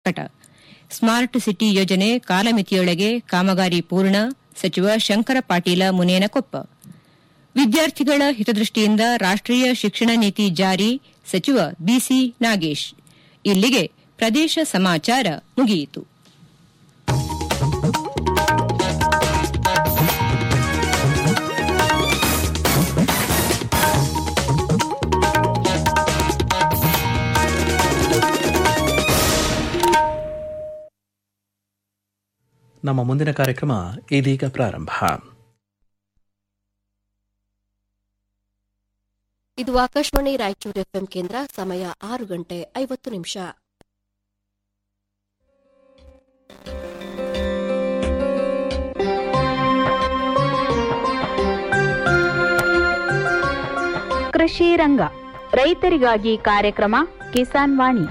ಪ್ರಕಟ smart city ಯೋಜನೆ ಕಾಲಮಿತಿಯೊಳಗೆ ಕಾಮಗಾರಿ ಪೂರ್ಣ ಸಚಿವ ಶಂಕರ ಪಾಟೀಲ ಮುನೇನಕೊಪ್ಪ ವಿದ್ಯಾರ್ಥಿಗಳ ಹಿತದೃಷ್ಟಿಯಿಂದ ರಾಷ್ಟೀಯ ಶಿಕ್ಷಣ ನೀತಿ ಜಾರಿ ಸಚಿವ ಬಿಸಿ ನಾಗೇಶ್ ಇಲ್ಲಿಗೆ ಪ್ರದೇಶ ಸಮಾಚಾರ ಮುಗಿಯಿತು ನಮ್ಮ ಮುಂದಿನ ಕಾರ್ಯಕ್ರಮ ಇದೀಗ ಪ್ರಾರಂಭ ಇದು ಆಕಾಶವಾಣಿ ರಾಯಚೂರು ಎಫ್ಎಂ ಕೇಂದ್ರ ಸಮಯ ಆರು ಗಂಟೆ ಐವತ್ತು ನಿಮಿಷ ಕೃಷಿ ರಂಗ ರೈತರಿಗಾಗಿ ಕಾರ್ಯಕ್ರಮ ಕಿಸಾನ್ ವಾಣಿ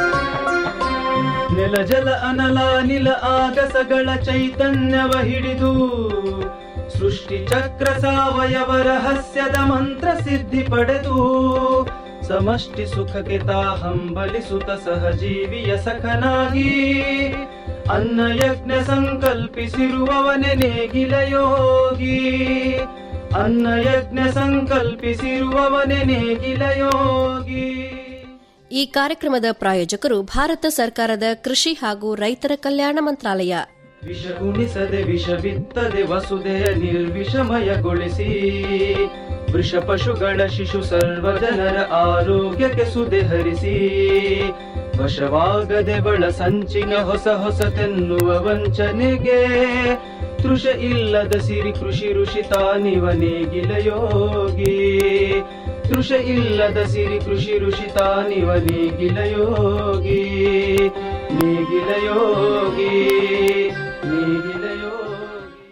ನೆಲ ಜಲ ಅನಲ ನಿಲ ಆಗಸಗಳ ಚೈತನ್ಯವ ಹಿಡಿದು ಸೃಷ್ಟಿ ಚಕ್ರ ಸಾವಯವ ರಹಸ್ಯದ ಮಂತ್ರ ಸಿದ್ಧಿ ಪಡೆದು ಸಮಷ್ಟಿ ಸುಖಕ್ಕೆ ತಾ ಹಂಬಲಿಸುತ್ತ ಸಹಜೀವಿಯ ಸಖನಾಗಿ ಅನ್ನ ಯಜ್ಞ ಸಂಕಲ್ಪಿಸಿರುವವನೆ ನೇಗಿಲ ಯೋಗಿ ಅನ್ನ ಯಜ್ಞ ಸಂಕಲ್ಪಿಸಿರುವವನೆ ನೇಗಿಲ ಯೋಗಿ ಈ ಕಾರ್ಯಕ್ರಮದ ಪ್ರಾಯೋಜಕರು ಭಾರತ ಸರ್ಕಾರದ ಕೃಷಿ ಹಾಗೂ ರೈತರ ಕಲ್ಯಾಣ ಮಂತ್ರಾಲಯ ವಿಷ ಉಣಿಸದೆ ವಿಷ ಬಿತ್ತದೆ ವಸುದೆಯ ನಿರ್ವಿಷಮಯಗೊಳಿಸಿ ವೃಷ ಪಶುಗಳ ಶಿಶು ಸರ್ವ ಜನರ ಆರೋಗ್ಯಕ್ಕೆ ಸುದೆ ಹರಿಸಿ ವಶವಾಗದೆ ಬಳ ಸಂಚಿನ ಹೊಸ ಹೊಸತೆನ್ನುವ ವಂಚನೆಗೆ ತೃಷ ಇಲ್ಲದ ಸಿರಿ ಕೃಷಿ ಋಷಿ ತಾನಿವ ನೇಗಿಲ ಯೋಗಿ ತೃಷ ಇಲ್ಲದ ಸಿರಿ ಕೃಷಿ ಋಷಿ ತಾನಿವ ನೇಗಿಲ ಯೋಗಿ ನೇಗಿಲ ಯೋಗಿ ನೇಗಿಲ ಯೋಗಿ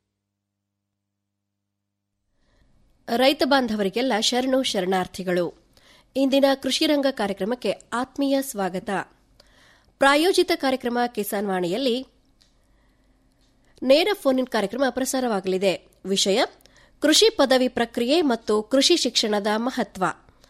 ರೈತ ಬಾಂಧವರಿಗೆಲ್ಲ ಶರಣು ಶರಣಾರ್ಥಿಗಳು ಇಂದಿನ ಕೃಷಿ ರಂಗ ಕಾರ್ಯಕ್ರಮಕ್ಕೆ ಆತ್ಮೀಯ ಸ್ವಾಗತ ಪ್ರಾಯೋಜಿತ ಕಾರ್ಯಕ್ರಮ ಕಿಸಾನ್ ವಾಣಿಯಲ್ಲಿ ನೇರ ಫೋನ್ ಇನ್ ಕಾರ್ಯಕ್ರಮ ಪ್ರಸಾರವಾಗಲಿದೆ ವಿಷಯ ಕೃಷಿ ಪದವಿ ಪ್ರಕ್ರಿಯೆ ಮತ್ತು ಕೃಷಿ ಶಿಕ್ಷಣದ ಮಹತ್ವ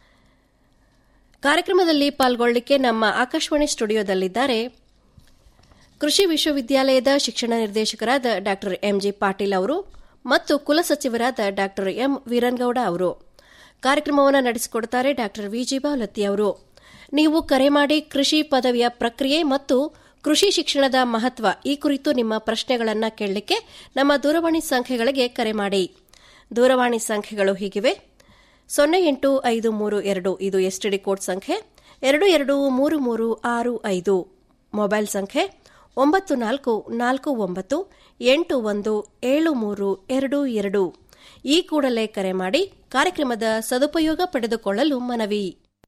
ಕಾರ್ಯಕ್ರಮದಲ್ಲಿ ಪಾಲ್ಗೊಳ್ಳಲಿಕ್ಕೆ ನಮ್ಮ ಆಕಾಶವಾಣಿ ಸ್ಟುಡಿಯೋದಲ್ಲಿದ್ದಾರೆ ಕೃಷಿ ವಿಶ್ವವಿದ್ಯಾಲಯದ ಶಿಕ್ಷಣ ನಿರ್ದೇಶಕರಾದ ಡಾ ಎಂಜಿ ಪಾಟೀಲ್ ಅವರು ಮತ್ತು ಕುಲಸಚಿವರಾದ ಡಾ ಎಂ ವೀರನ್ಗೌಡ ಅವರು ಕಾರ್ಯಕ್ರಮವನ್ನು ನಡೆಸಿಕೊಡುತ್ತಾರೆ ಡಾ ವಿಜಿ ಬಾವಲತ್ತಿ ಅವರು ನೀವು ಕರೆ ಮಾಡಿ ಕೃಷಿ ಪದವಿಯ ಪ್ರಕ್ರಿಯೆ ಮತ್ತು ಕೃಷಿ ಶಿಕ್ಷಣದ ಮಹತ್ವ ಈ ಕುರಿತು ನಿಮ್ಮ ಪ್ರಶ್ನೆಗಳನ್ನು ಕೇಳಲಿಕ್ಕೆ ನಮ್ಮ ದೂರವಾಣಿ ಸಂಖ್ಯೆಗಳಿಗೆ ಕರೆ ಮಾಡಿ ದೂರವಾಣಿ ಸಂಖ್ಯೆಗಳು ಹೀಗಿವೆ ಸೊನ್ನೆ ಎಂಟು ಐದು ಮೂರು ಎರಡು ಇದು ಎಸ್ಟಿಡಿ ಕೋಡ್ ಸಂಖ್ಯೆ ಎರಡು ಎರಡು ಮೂರು ಮೂರು ಆರು ಐದು ಮೊಬೈಲ್ ಸಂಖ್ಯೆ ಒಂಬತ್ತು ನಾಲ್ಕು ನಾಲ್ಕು ಒಂಬತ್ತು ಎಂಟು ಒಂದು ಏಳು ಮೂರು ಎರಡು ಎರಡು ಈ ಕೂಡಲೇ ಕರೆ ಮಾಡಿ ಕಾರ್ಯಕ್ರಮದ ಸದುಪಯೋಗ ಪಡೆದುಕೊಳ್ಳಲು ಮನವಿ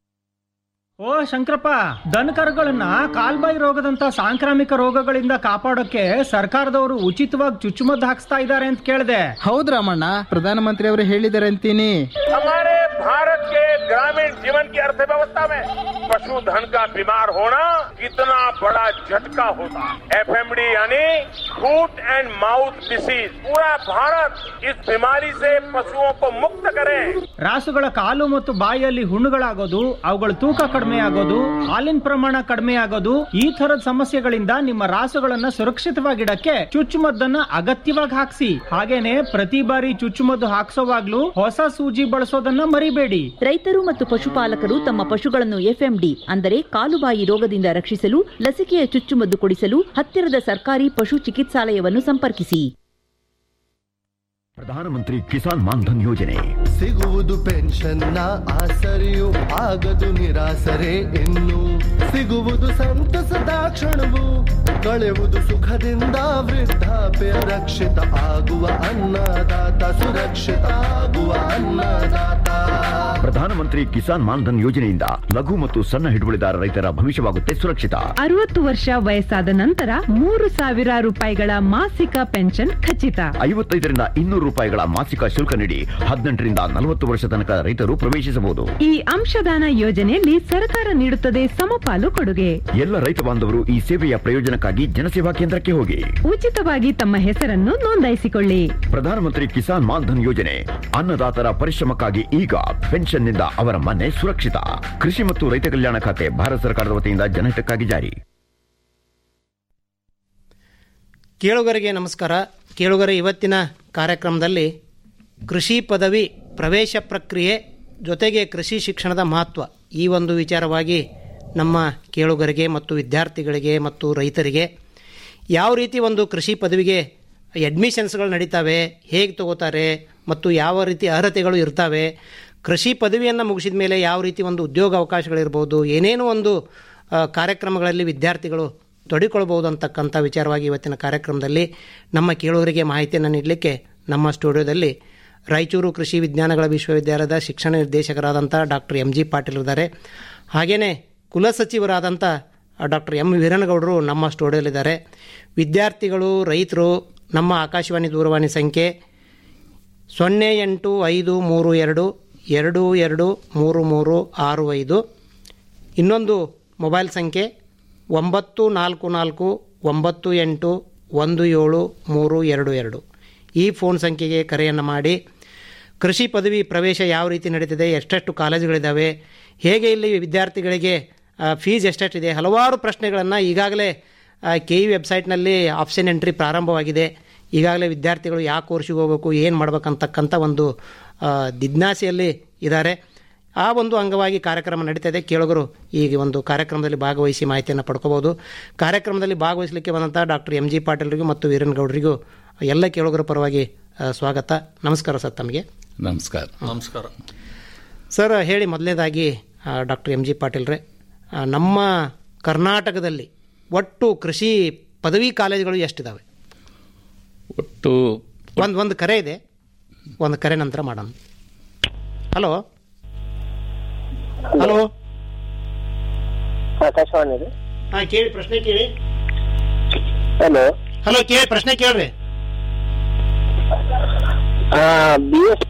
ಓ ಶಂಕರಪ್ಪ ದನಕರುಗಳನ್ನ ಕಾಲ್ಬಾಯಿ ರೋಗದಂತ ಸಾಂಕ್ರಾಮಿಕ ರೋಗಗಳಿಂದ ಕಾಪಾಡೋಕೆ ಸರ್ಕಾರದವರು ಉಚಿತವಾಗಿ ಚುಚ್ಚುಮದ್ದು ಹಾಕ್ಸ್ತಾ ಇದ್ದಾರೆ ಅಂತ ಕೇಳಿದೆ ಹೌದ್ ರಾಮಣ್ಣ ಪ್ರಧಾನಮಂತ್ರಿ ಅವರು ಹೇಳಿದ್ದಾರೆ ಅಂತೀನಿ हमारे भारत के ग्रामीण जीवन की अर्थव्यवस्था में पशुधन का बीमार होना कितना बड़ा झटका होता एफएमडी यानी फूट एंड माउथ डिसीज पूरा भारत इस बीमारी से पशुओं को मुक्त करे ರಾಸುಗಳ ಕಾಲು ಮತ್ತು ಬಾಯಿಯಲ್ಲಿ ಹುಣ್ಣುಗಳಾಗೋದು ಅವುಗಳ ತೂಕ ಕಡಿಮೆ ಆಗೋದು ಹಾಲಿನ ಪ್ರಮಾಣ ಕಡಿಮೆ ಆಗೋದು ಈ ತರದ ಸಮಸ್ಯೆಗಳಿಂದ ನಿಮ್ಮ ರಾಸುಗಳನ್ನ ಸುರಕ್ಷಿತವಾಗಿಡಕ್ಕೆ ಚುಚ್ಚುಮದ್ದನ್ನ ಅಗತ್ಯವಾಗಿ ಹಾಕ್ಸಿ ಹಾಗೇನೆ ಪ್ರತಿ ಬಾರಿ ಚುಚ್ಚುಮದ್ದು ಹಾಕ್ಸೋವಾಗ್ಲೂ ಹೊಸ ಸೂಜಿ ಬಳಸೋದನ್ನ ಮರಿಬೇಡಿ ರೈತರು ಮತ್ತು ಪಶುಪಾಲಕರು ತಮ್ಮ ಪಶುಗಳನ್ನು ಎಫ್ಎಂಡಿ ಅಂದರೆ ಕಾಲುಬಾಯಿ ರೋಗದಿಂದ ರಕ್ಷಿಸಲು ಲಸಿಕೆಯ ಚುಚ್ಚುಮದ್ದು ಕೊಡಿಸಲು ಹತ್ತಿರದ ಸರ್ಕಾರಿ ಪಶು ಚಿಕಿತ್ಸಾಲಯವನ್ನು ಸಂಪರ್ಕಿಸಿ ಪ್ರಧಾನಮಂತ್ರಿ ಕಿಸಾನ್ ಮಾನ್ಧನ್ ಯೋಜನೆ ಸಿಗುವುದು ಪೆನ್ಷನ್ನ ಆಸರೆಯು ಆಗದು ನಿರಾಸರೆ ಇನ್ನು ಸಿಗುವುದು ಸಂತಸದ ಕ್ಷಣವು ಕಳೆವುದು ಸುಖದಿಂದ ವೃದ್ಧಾಪ್ಯ ರಕ್ಷಿತ ಆಗುವ ಅನ್ನದಾತ ಸುರಕ್ಷಿತ ಆಗುವ ಅನ್ನದಾತ ಪ್ರಧಾನಮಂತ್ರಿ ಕಿಸಾನ್ ಮಾನ್ಧನ್ ಯೋಜನೆಯಿಂದ ಲಘು ಮತ್ತು ಸಣ್ಣ ಹಿಡುವಳಿದಾರ ರೈತರ ಭವಿಷ್ಯವಾಗುತ್ತೆ ಸುರಕ್ಷಿತ ಅರವತ್ತು ವರ್ಷ ವಯಸ್ಸಾದ ನಂತರ ಮೂರು ಸಾವಿರ ರೂಪಾಯಿಗಳ ಮಾಸಿಕ ಪೆನ್ಷನ್ ಖಚಿತ ಐವತ್ತೈದರಿಂದ ಇನ್ನೂರು ರೂಪಾಯಿಗಳ ಮಾಸಿಕ ಶುಲ್ಕ ನೀಡಿ ಹದಿನೆಂಟರಿಂದ ನಲವತ್ತು ವರ್ಷ ತನಕ ರೈತರು ಪ್ರವೇಶಿಸಬಹುದು ಈ ಅಂಶದಾನ ಯೋಜನೆಯಲ್ಲಿ ಸರ್ಕಾರ ನೀಡುತ್ತದೆ ಸಮಪಾಲು ಕೊಡುಗೆ ಎಲ್ಲ ರೈತ ಬಾಂಧವರು ಈ ಸೇವೆಯ ಪ್ರಯೋಜನಕ್ಕಾಗಿ ಜನಸೇವಾ ಕೇಂದ್ರಕ್ಕೆ ಹೋಗಿ ಉಚಿತವಾಗಿ ತಮ್ಮ ಹೆಸರನ್ನು ನೋಂದಾಯಿಸಿಕೊಳ್ಳಿ ಪ್ರಧಾನಮಂತ್ರಿ ಕಿಸಾನ್ ಮಾನ್ಧನ್ ಯೋಜನೆ ಅನ್ನದಾತರ ಪರಿಶ್ರಮಕ್ಕಾಗಿ ಈಗ ಪೆನ್ಷನ್ನಿಂದ ಅವರ ಮನೆ ಸುರಕ್ಷಿತ ಕೃಷಿ ಮತ್ತು ರೈತ ಕಲ್ಯಾಣ ಖಾತೆ ಭಾರತ ಸರ್ಕಾರದ ವತಿಯಿಂದ ಜನಹಿತಕ್ಕಾಗಿ ಜಾರಿ ಕೇಳುಗರಿಗೆ ನಮಸ್ಕಾರ ಕೇಳುಗರ ಇವತ್ತಿನ ಕಾರ್ಯಕ್ರಮದಲ್ಲಿ ಕೃಷಿ ಪದವಿ ಪ್ರವೇಶ ಪ್ರಕ್ರಿಯೆ ಜೊತೆಗೆ ಕೃಷಿ ಶಿಕ್ಷಣದ ಮಹತ್ವ ಈ ಒಂದು ವಿಚಾರವಾಗಿ ನಮ್ಮ ಕೇಳುಗರಿಗೆ ಮತ್ತು ವಿದ್ಯಾರ್ಥಿಗಳಿಗೆ ಮತ್ತು ರೈತರಿಗೆ ಯಾವ ರೀತಿ ಒಂದು ಕೃಷಿ ಪದವಿಗೆ ಅಡ್ಮಿಷನ್ಸ್ಗಳು ನಡೀತವೆ ಹೇಗೆ ತಗೋತಾರೆ ಮತ್ತು ಯಾವ ರೀತಿ ಅರ್ಹತೆಗಳು ಇರ್ತವೆ ಕೃಷಿ ಪದವಿಯನ್ನು ಮುಗಿಸಿದ ಮೇಲೆ ಯಾವ ರೀತಿ ಒಂದು ಉದ್ಯೋಗ ಅವಕಾಶಗಳಿರ್ಬೋದು ಏನೇನೋ ಒಂದು ಆ, ಕಾರ್ಯಕ್ರಮಗಳಲ್ಲಿ ವಿದ್ಯಾರ್ಥಿಗಳು ತೊಡಿಕೊಳ್ಬೋದು ಅಂತಕ್ಕಂಥ ವಿಚಾರವಾಗಿ ಇವತ್ತಿನ ಕಾರ್ಯಕ್ರಮದಲ್ಲಿ ನಮ್ಮ ಕೇಳುಗರಿಗೆ ಮಾಹಿತಿಯನ್ನು ನೀಡಲಿಕ್ಕೆ ನಮ್ಮ ಸ್ಟುಡಿಯೋದಲ್ಲಿ ರಾಯಚೂರು ಕೃಷಿ ವಿಜ್ಞಾನಗಳ ವಿಶ್ವವಿದ್ಯಾಲಯದ ಶಿಕ್ಷಣ ನಿರ್ದೇಶಕರಾದಂಥ ಡಾಕ್ಟರ್ ಎಂ ಜಿ ಪಾಟೀಲ್ ಇದ್ದಾರೆ ಹಾಗೆಯೇ ಕುಲಸಚಿವರಾದಂಥ ಡಾಕ್ಟರ್ ಎಂ ವೀರನಗೌಡರು ನಮ್ಮ ಸ್ಟುಡಿಯೋದಲ್ಲಿದ್ದಾರೆ ವಿದ್ಯಾರ್ಥಿಗಳು ರೈತರು ನಮ್ಮ ಆಕಾಶವಾಣಿ ದೂರವಾಣಿ ಸಂಖ್ಯೆ ಸೊನ್ನೆ ಎಂಟು ಐದು ಮೂರು ಎರಡು ಎರಡು ಎರಡು ಮೂರು ಮೂರು ಆರು ಐದು ಇನ್ನೊಂದು ಮೊಬೈಲ್ ಸಂಖ್ಯೆ ಒಂಬತ್ತು ನಾಲ್ಕು ನಾಲ್ಕು ಒಂಬತ್ತು ಎಂಟು ಒಂದು ಏಳು ಮೂರು ಎರಡು ಎರಡು ಈ ಫೋನ್ ಸಂಖ್ಯೆಗೆ ಕರೆಯನ್ನು ಮಾಡಿ ಕೃಷಿ ಪದವಿ ಪ್ರವೇಶ ಯಾವ ರೀತಿ ನಡೀತಿದೆ ಎಷ್ಟೆಷ್ಟು ಕಾಲೇಜುಗಳಿದ್ದಾವೆ ಹೇಗೆ ಇಲ್ಲಿ ವಿದ್ಯಾರ್ಥಿಗಳಿಗೆ ಫೀಸ್ ಎಷ್ಟೆಷ್ಟಿದೆ ಹಲವಾರು ಪ್ರಶ್ನೆಗಳನ್ನು ಈಗಾಗಲೇ ಕೆ ಇ ವೆಬ್ಸೈಟ್ನಲ್ಲಿ ಆಪ್ಷನ್ ಎಂಟ್ರಿ ಪ್ರಾರಂಭವಾಗಿದೆ ಈಗಾಗಲೇ ವಿದ್ಯಾರ್ಥಿಗಳು ಯಾವ ಕೋರ್ಸಿಗೆ ಹೋಗಬೇಕು ಏನು ಮಾಡ್ಬೇಕಂತಕ್ಕಂಥ ಒಂದು ಆ, ಜಿಜ್ಞಾಸೆಯಲ್ಲಿ ಇದ್ದಾರೆ ಆ ಒಂದು ಅಂಗವಾಗಿ ಕಾರ್ಯಕ್ರಮ ನಡೀತಾ ಇದೆ ಕೇಳುಗರು ಈ ಒಂದು ಕಾರ್ಯಕ್ರಮದಲ್ಲಿ ಭಾಗವಹಿಸಿ ಮಾಹಿತಿಯನ್ನು ಪಡ್ಕೋಬೋದು ಕಾರ್ಯಕ್ರಮದಲ್ಲಿ ಭಾಗವಹಿಸಲಿಕ್ಕೆ ಬಂದಂಥ ಡಾಕ್ಟರ್ ಎಂ ಜಿ ಪಾಟೀಲ್ರಿಗೂ ಮತ್ತು ವೀರನಗೌಡರಿಗೂ ಎಲ್ಲ ಕೇಳುಗರ ಪರವಾಗಿ ಆ, ಸ್ವಾಗತ ನಮಸ್ಕಾರ ಸರ್ ತಮಗೆ ನಮಸ್ಕಾರ ನಮಸ್ಕಾರ ಸರ್ ಹೇಳಿ ಮೊದಲನೇದಾಗಿ ಡಾಕ್ಟರ್ ಎಂ ಜಿ ಪಾಟೀಲ್ರೆ ಆ, ನಮ್ಮ ಕರ್ನಾಟಕದಲ್ಲಿ ಒಟ್ಟು ಕೃಷಿ ಪದವಿ ಕಾಲೇಜುಗಳು ಎಷ್ಟಿದಾವೆ ಒಟ್ಟು ಒಂದು ಒಂದು ಕರೆ ಇದೆ ಒಂದು ಕರೆ ನಂತರ ಮಾಡೋಣ ಹಲೋ ಹಲೋ ಆಕಾಶವಾಣಿ ರೀ ಹಾಂ ಕೇಳಿ ಪ್ರಶ್ನೆ ಕೇಳಿ ಹಲೋ ಹಲೋ ಕೇಳಿ ಪ್ರಶ್ನೆ ಕೇಳ್ರಿ ಬಿ ಎಸ್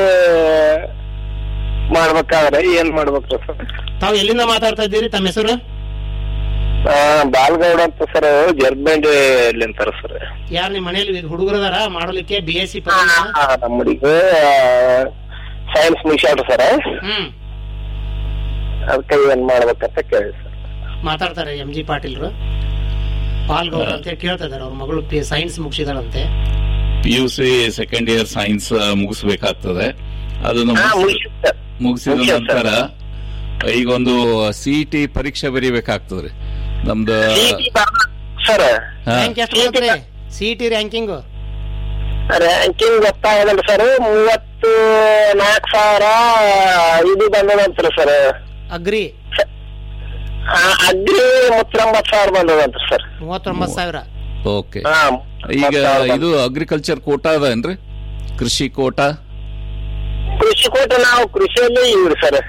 ಮಾಡ್ಬೇಕಾದ್ರೆ ಏನ್ ಮಾಡ್ಬೇಕು ಸರ್ ತಾವು ಎಲ್ಲಿಂದ ಮಾತಾಡ್ತಾ ಇದ್ದೀರಿ ತಮ್ಮ ಹೆಸರು ಬಾಲ್ಗೌಡ ಅಂತ ಸರ್ ಜರ್ಮಂಡಿ ಅಂತಾರ ಸರ್ ಯಾರು ನಿಮ್ಮ ಮನೇಲಿ ಹುಡುಗರದಾರ ಮಾಡಲಿಕ್ಕೆ ಬಿ ಎಸ್ ಸಿ ನಮ್ಮ ಹುಡುಗ ಸೈನ್ಸ್ ಮುಗಿಸ್ಯಾಡ್ರಿ ಸರ್ ಹ್ಮ್ ಅದಕ್ಕೆ ಏನ್ ಮಾಡ್ಬೇಕಂತ ಕೇಳಿ ಸರ್ ಮಾತಾಡ್ತಾರೆ ಎಂ ಜಿ ಪಾಟೀಲ್ರು ಪಾಲ್ಗೌಡ ಅಂತ ಹೇಳಿ ಕೇಳ್ತಾ ಇದಾರೆ ಅವ್ರ ಮಗಳು ಪಿ ಸೈನ್ಸ್ ಮುಗಿಸಿದಾಳಂತೆ P U C second year science ಮುಗಿಸ್ಬೇಕಾಗ್ತದೆ ಅದನ್ನು ಮುಗ್ಸಿ- ಮುಗಿಸಿದ ನಂತರ ಈಗ ಒಂದು ಸಿ ಟಿ ಪರೀಕ್ಷೆ ಬರೀಬೇಕಾಗ್ತದ್ರಿ ನಮ್ದು ಸರ್ ಹಾ. ರ್ಯಾಂಕ್ ಎಷ್ಟು ಬರುತ್ತೆ ಸಿ ಟಿ ರ್ಯಾಂಕಿಂಗು ರ್ಯಾಂಕಿಂಗ್ ಗೊತ್ತಾಗಲ್ಲ ಸರ್ ಮೂವತ್ತು ನಾಲ್ಕು ಸಾವಿರ ಇದು ಬಂದದಂತ್ರಿ ಸರ್ ಅಗ್ರಿ ಅಗ್ರಿ ಮೂವತ್ತೊಂಬತ್ತು ಸಾವಿರ ಬಂದದಂತ್ರಿ ಸರ್ ಮೂವತ್ತೊಂಬತ್ತು ಸಾವಿರ ಓಕೆ ಈಗ ಇದು ಅಗ್ರಿಕಲ್ಚರ್ ಕೋಟಾ ಅದೇನ್ರಿ ಕೃಷಿ ಕೋಟಾ ಕೃಷಿ ಕೋಟ ನಾವು ಕೃಷಿಯಲ್ಲಿ ಇವ್ರಿ ಸರ್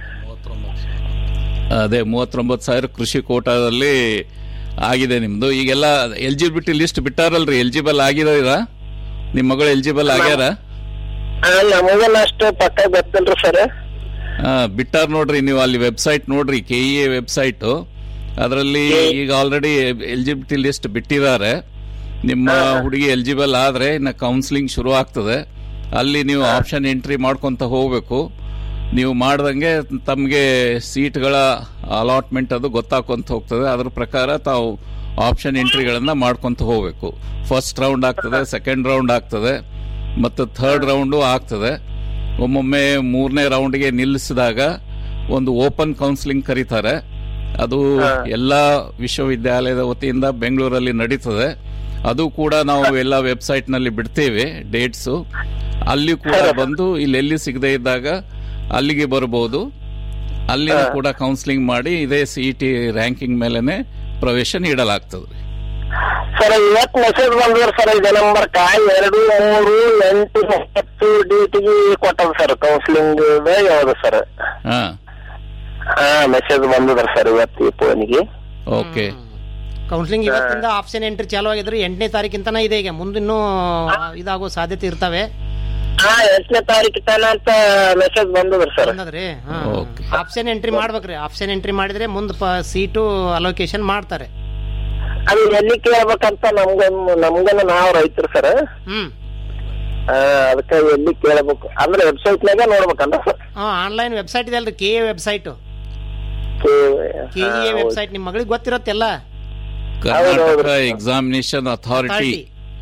ಅದೇ ಮೂವತ್ತೊಂಬತ್ತು ಸಾವಿರ ಕೃಷಿ ಕೋಟಾದಲ್ಲಿ ಆಗಿದೆ ನಿಮ್ದು ಈಗೆಲ್ಲ ಎಲಿಜಿಬಿಲಿಟಿ ಲಿಸ್ಟ್ ಬಿಟ್ಟಾರಲ್ರಿ ಎಲಿಜಿಬಲ್ ಆಗಿದ ನಿಮ್ಮ ಮಗಳು ಎಲಿಜಿಬಲ್ ಆಗ್ಯಾರ ನಮಗೇನ ಅಷ್ಟು ಪಕ್ಕ ಗೊತ್ತಿಲ್ರಿ ಸರ್ ಆ, ಬಿಟ್ಟಾರ್ ನೋಡ್ರಿ ನೀವು ಅಲ್ಲಿ ವೆಬ್ಸೈಟ್ ನೋಡ್ರಿ ಕೆ ಇ ಎ ವೆಬ್ಸೈಟ್ ಅದರಲ್ಲಿ ಈಗ ಆಲ್ರೆಡಿ ಎಲಿಜಿಬಿಲಿಟಿ ಲಿಸ್ಟ್ ಬಿಟ್ಟಿದ್ದಾರೆ ನಿಮ್ಮ ಹುಡುಗಿ ಎಲಿಜಿಬಲ್ ಆದ್ರೆ ಇನ್ನು ಕೌನ್ಸಿಲಿಂಗ್ ಶುರು ಆಗ್ತದೆ ಅಲ್ಲಿ ನೀವು ಆಪ್ಷನ್ ಎಂಟ್ರಿ ಮಾಡ್ಕೊಂತ ಹೋಗ್ಬೇಕು ನೀವು ಮಾಡ್ದಂಗೆ ತಮಗೆ ಸೀಟ್ಗಳ ಅಲಾಟ್ಮೆಂಟ್ ಅದು ಗೊತ್ತಾಕೊಂತ ಹೋಗ್ತದೆ ಅದ್ರ ಪ್ರಕಾರ ತಾವು ಆಪ್ಷನ್ ಎಂಟ್ರಿಗಳನ್ನ ಮಾಡ್ಕೊಂತ ಹೋಗ್ಬೇಕು ಫಸ್ಟ್ ರೌಂಡ್ ಆಗ್ತದೆ ಸೆಕೆಂಡ್ ರೌಂಡ್ ಆಗ್ತದೆ ಮತ್ತು ಥರ್ಡ್ ರೌಂಡು ಆಗ್ತದೆ ಒಮ್ಮೊಮ್ಮೆ ಮೂರನೇ ರೌಂಡ್ಗೆ ನಿಲ್ಲಿಸಿದಾಗ ಒಂದು ಓಪನ್ ಕೌನ್ಸಿಲಿಂಗ್ ಕರೀತಾರೆ ಅದು ಎಲ್ಲ ವಿಶ್ವವಿದ್ಯಾಲಯದ ವತಿಯಿಂದ ಬೆಂಗಳೂರಲ್ಲಿ ನಡೀತದೆ ಅದು ಕೂಡ ನಾವು ಎಲ್ಲ ವೆಬ್ಸೈಟ್ ನಲ್ಲಿ ಬಿಡ್ತೇವೆ ಡೇಟ್ಸ್ ಅಲ್ಲಿ ಕೂಡ ಬಂದು ಇಲ್ಲಿ ಎಲ್ಲಿ ಸಿಗದೆ ಇದ್ದಾಗ ಅಲ್ಲಿಗೆ ಬರಬಹುದು ಅಲ್ಲಿ ಕೂಡ ಕೌನ್ಸಿಲಿಂಗ್ ಮಾಡಿ ಇದೇ ಸಿಇಟಿ ರ್ಯಾಂಕಿಂಗ್ ಮೇಲೆನೆ ಪ್ರವೇಶ ನೀಡಲಾಗ್ತದೆ ಸರ್ ಇವತ್ ಮೆಸೇಜ್ ಬಂದ್ರ ಸರ್ ಇದೆ ನಂಬರ್ ಕಾ ಎರಡು ಮೂರು ಎಂಟು ಹತ್ತು ಡಿಟಿಗೆ ಕೊಟ್ಟದ ಸರ್ ಕೌನ್ಸಿಲಿಂಗ್ ಯಾವ್ದು ಸರ್ ಹಾ ಹಾ ಮೆಸೇಜ್ ಬಂದದ್ರ ಸರ್ ಇವತ್ತು ಈ ಫೋನಿಗೆ ಓಕೆ ಕೌನ್ಸಿಲಿಂಗ್ ಇವತ್ತಿಂದ ಆಪ್ಷನ್ ಎಂಟ್ರಿ ಚಾಲು ಆಗಿದ್ರೆ ಎಂಟನೇ ತಾರೀಕಿಂತನ ಇದೆ ಈಗ ಮುಂದಿನ್ನೂ ಇದಾಗೋ ಸಾಧ್ಯತೆ ಇರ್ತವೆ ಹಾ ಎಂಟನೇ ತಾರೀಕು ತನ ಅಂತ ಮೆಸೇಜ್ ಬಂದದ್ರ ಸರ್ ಬಂದದ್ರಿ ಆಪ್ಷನ್ ಎಂಟ್ರಿ ಮಾಡ್ಬೇಕ್ರಿ ಆಪ್ಷನ್ ಎಂಟ್ರಿ ಮಾಡಿದ್ರೆ ಮುಂದೆ ಸೀಟು ಅಲೋಕೇಶನ್ ಮಾಡ್ತಾರೆ ಅದು ಎಲ್ಲಿ ಕೇಳ್ಬೇಕಂತ ನಮ್ಗ ನಮ್ಗನ ನಾವ್ ರೈತರು ಸರ್ ಹ್ಮ್ ಅದಕ್ಕೆ ಎಲ್ಲಿ ಕೇಳ್ಬೇಕು ಅಂದ್ರೆ ವೆಬ್ಸೈಟ್ ನಾಗ ನೋಡ್ಬೇಕಂತ ಸರ್ ಹಾ ಆನ್ಲೈನ್ ವೆಬ್ಸೈಟ್ ಇದೆ ಅಲ್ರಿ K A website K A website ನಿಮ್ಮ ಮಗಳಿಗೆ ಗೊತ್ತಿರತ್ತೆಲ್ಲ ಕರ್ನಾಟಕ ಎಕ್ಸಾಮಿನೇಷನ್ ಅಥಾರಿಟಿ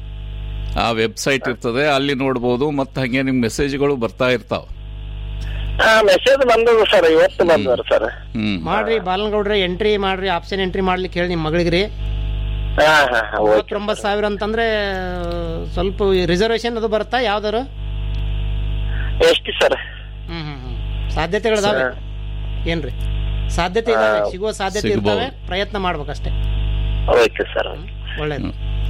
ಆ ವೆಬ್ಸೈಟ್ ಇರ್ತದೆ ಅಲ್ಲಿ ನೋಡ್ಬೋದು ಮತ್ತೆ ಹಂಗೆ ನಿಮ್ ಮೆಸೇಜ್ಗಳು ಬರ್ತಾ ಇರ್ತಾವ ಹಾ ಮೆಸೇಜ್ ಬಂದದ ಸರ್ ಇವತ್ತು ಬಂದದ ಸರ್ ಹ್ಮ್ ಮಾಡ್ರಿ ಬಾಲನಗೌಡ್ರೆ ಎಂಟ್ರಿ ಮಾಡ್ರಿ ಆಪ್ಷನ್ ಎಂಟ್ರಿ ಮಾಡ್ಲಿಕ್ಕೆ ಹೇಳಿ ನಿಮ್ಮ ಮಗಳಿಗೆ ರೀ ಹಾ ಹಾ ಹಾ ಓಕೆ ಮೂವತ್ತೊಂಬತ್ತು ಸಾವಿರ ಅಂತಂದ್ರೆ ಸ್ವಲ್ಪ ರಿಸರ್ವೇಶನ್ ಅದು ಬರುತ್ತಾ ಯಾವ್ದಾರು ಎಷ್ಟು ಸರ್ ಹ್ಮ್ ಹ್ಮ್ ಹ್ಮ್ ಸಾಧ್ಯತೆಗಳಿದಾವೆ ಏನ್ರಿ ಸಾಧ್ಯತೆ ಇದಾವೆ ಆ, ಸಿಗುವ ಸಾಧ್ಯತೆ ಸಿಗ್ಬೋದು. ಇರ್ತಾವೆ ಪ್ರಯತ್ನ ಮಾಡ್ಬೇಕಷ್ಟೇ ಓಕೆ ಸರ್ ಒಳ್ಳೇದು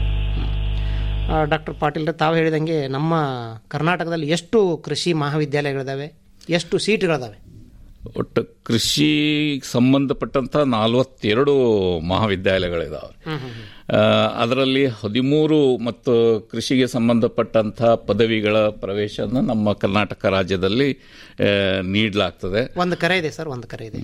ಡಾಕ್ಟರ್ ಪಾಟೀಲ್ ತಾವು ಹೇಳಿದಂಗೆ ನಮ್ಮ ಕರ್ನಾಟಕದಲ್ಲಿ ಎಷ್ಟು ಕೃಷಿ ಮಹಾವಿದ್ಯಾಲಯಗಳಿದಾವೆ ಎಷ್ಟು ಸೀಟ್ಗಳಿದಾವೆ ಒಟ್ಟು ಕೃಷಿ ಸಂಬಂಧಪಟ್ಟಂತ ನಲವತ್ತೆರಡು ಮಹಾವಿದ್ಯಾಲಯಗಳಿದಾವೆ ಆ, ಅದರಲ್ಲಿ ಹದಿಮೂರು ಮತ್ತು ಕೃಷಿಗೆ ಸಂಬಂಧಪಟ್ಟಂಥ ಪದವಿಗಳ ಪ್ರವೇಶನ ನಮ್ಮ ಕರ್ನಾಟಕ ರಾಜ್ಯದಲ್ಲಿ ಆ, ನೀಡಲಾಗ್ತದೆ ಒಂದು ಕರೆ ಇದೆ ಸರ್ ಒಂದು ಕರೆ ಇದೆ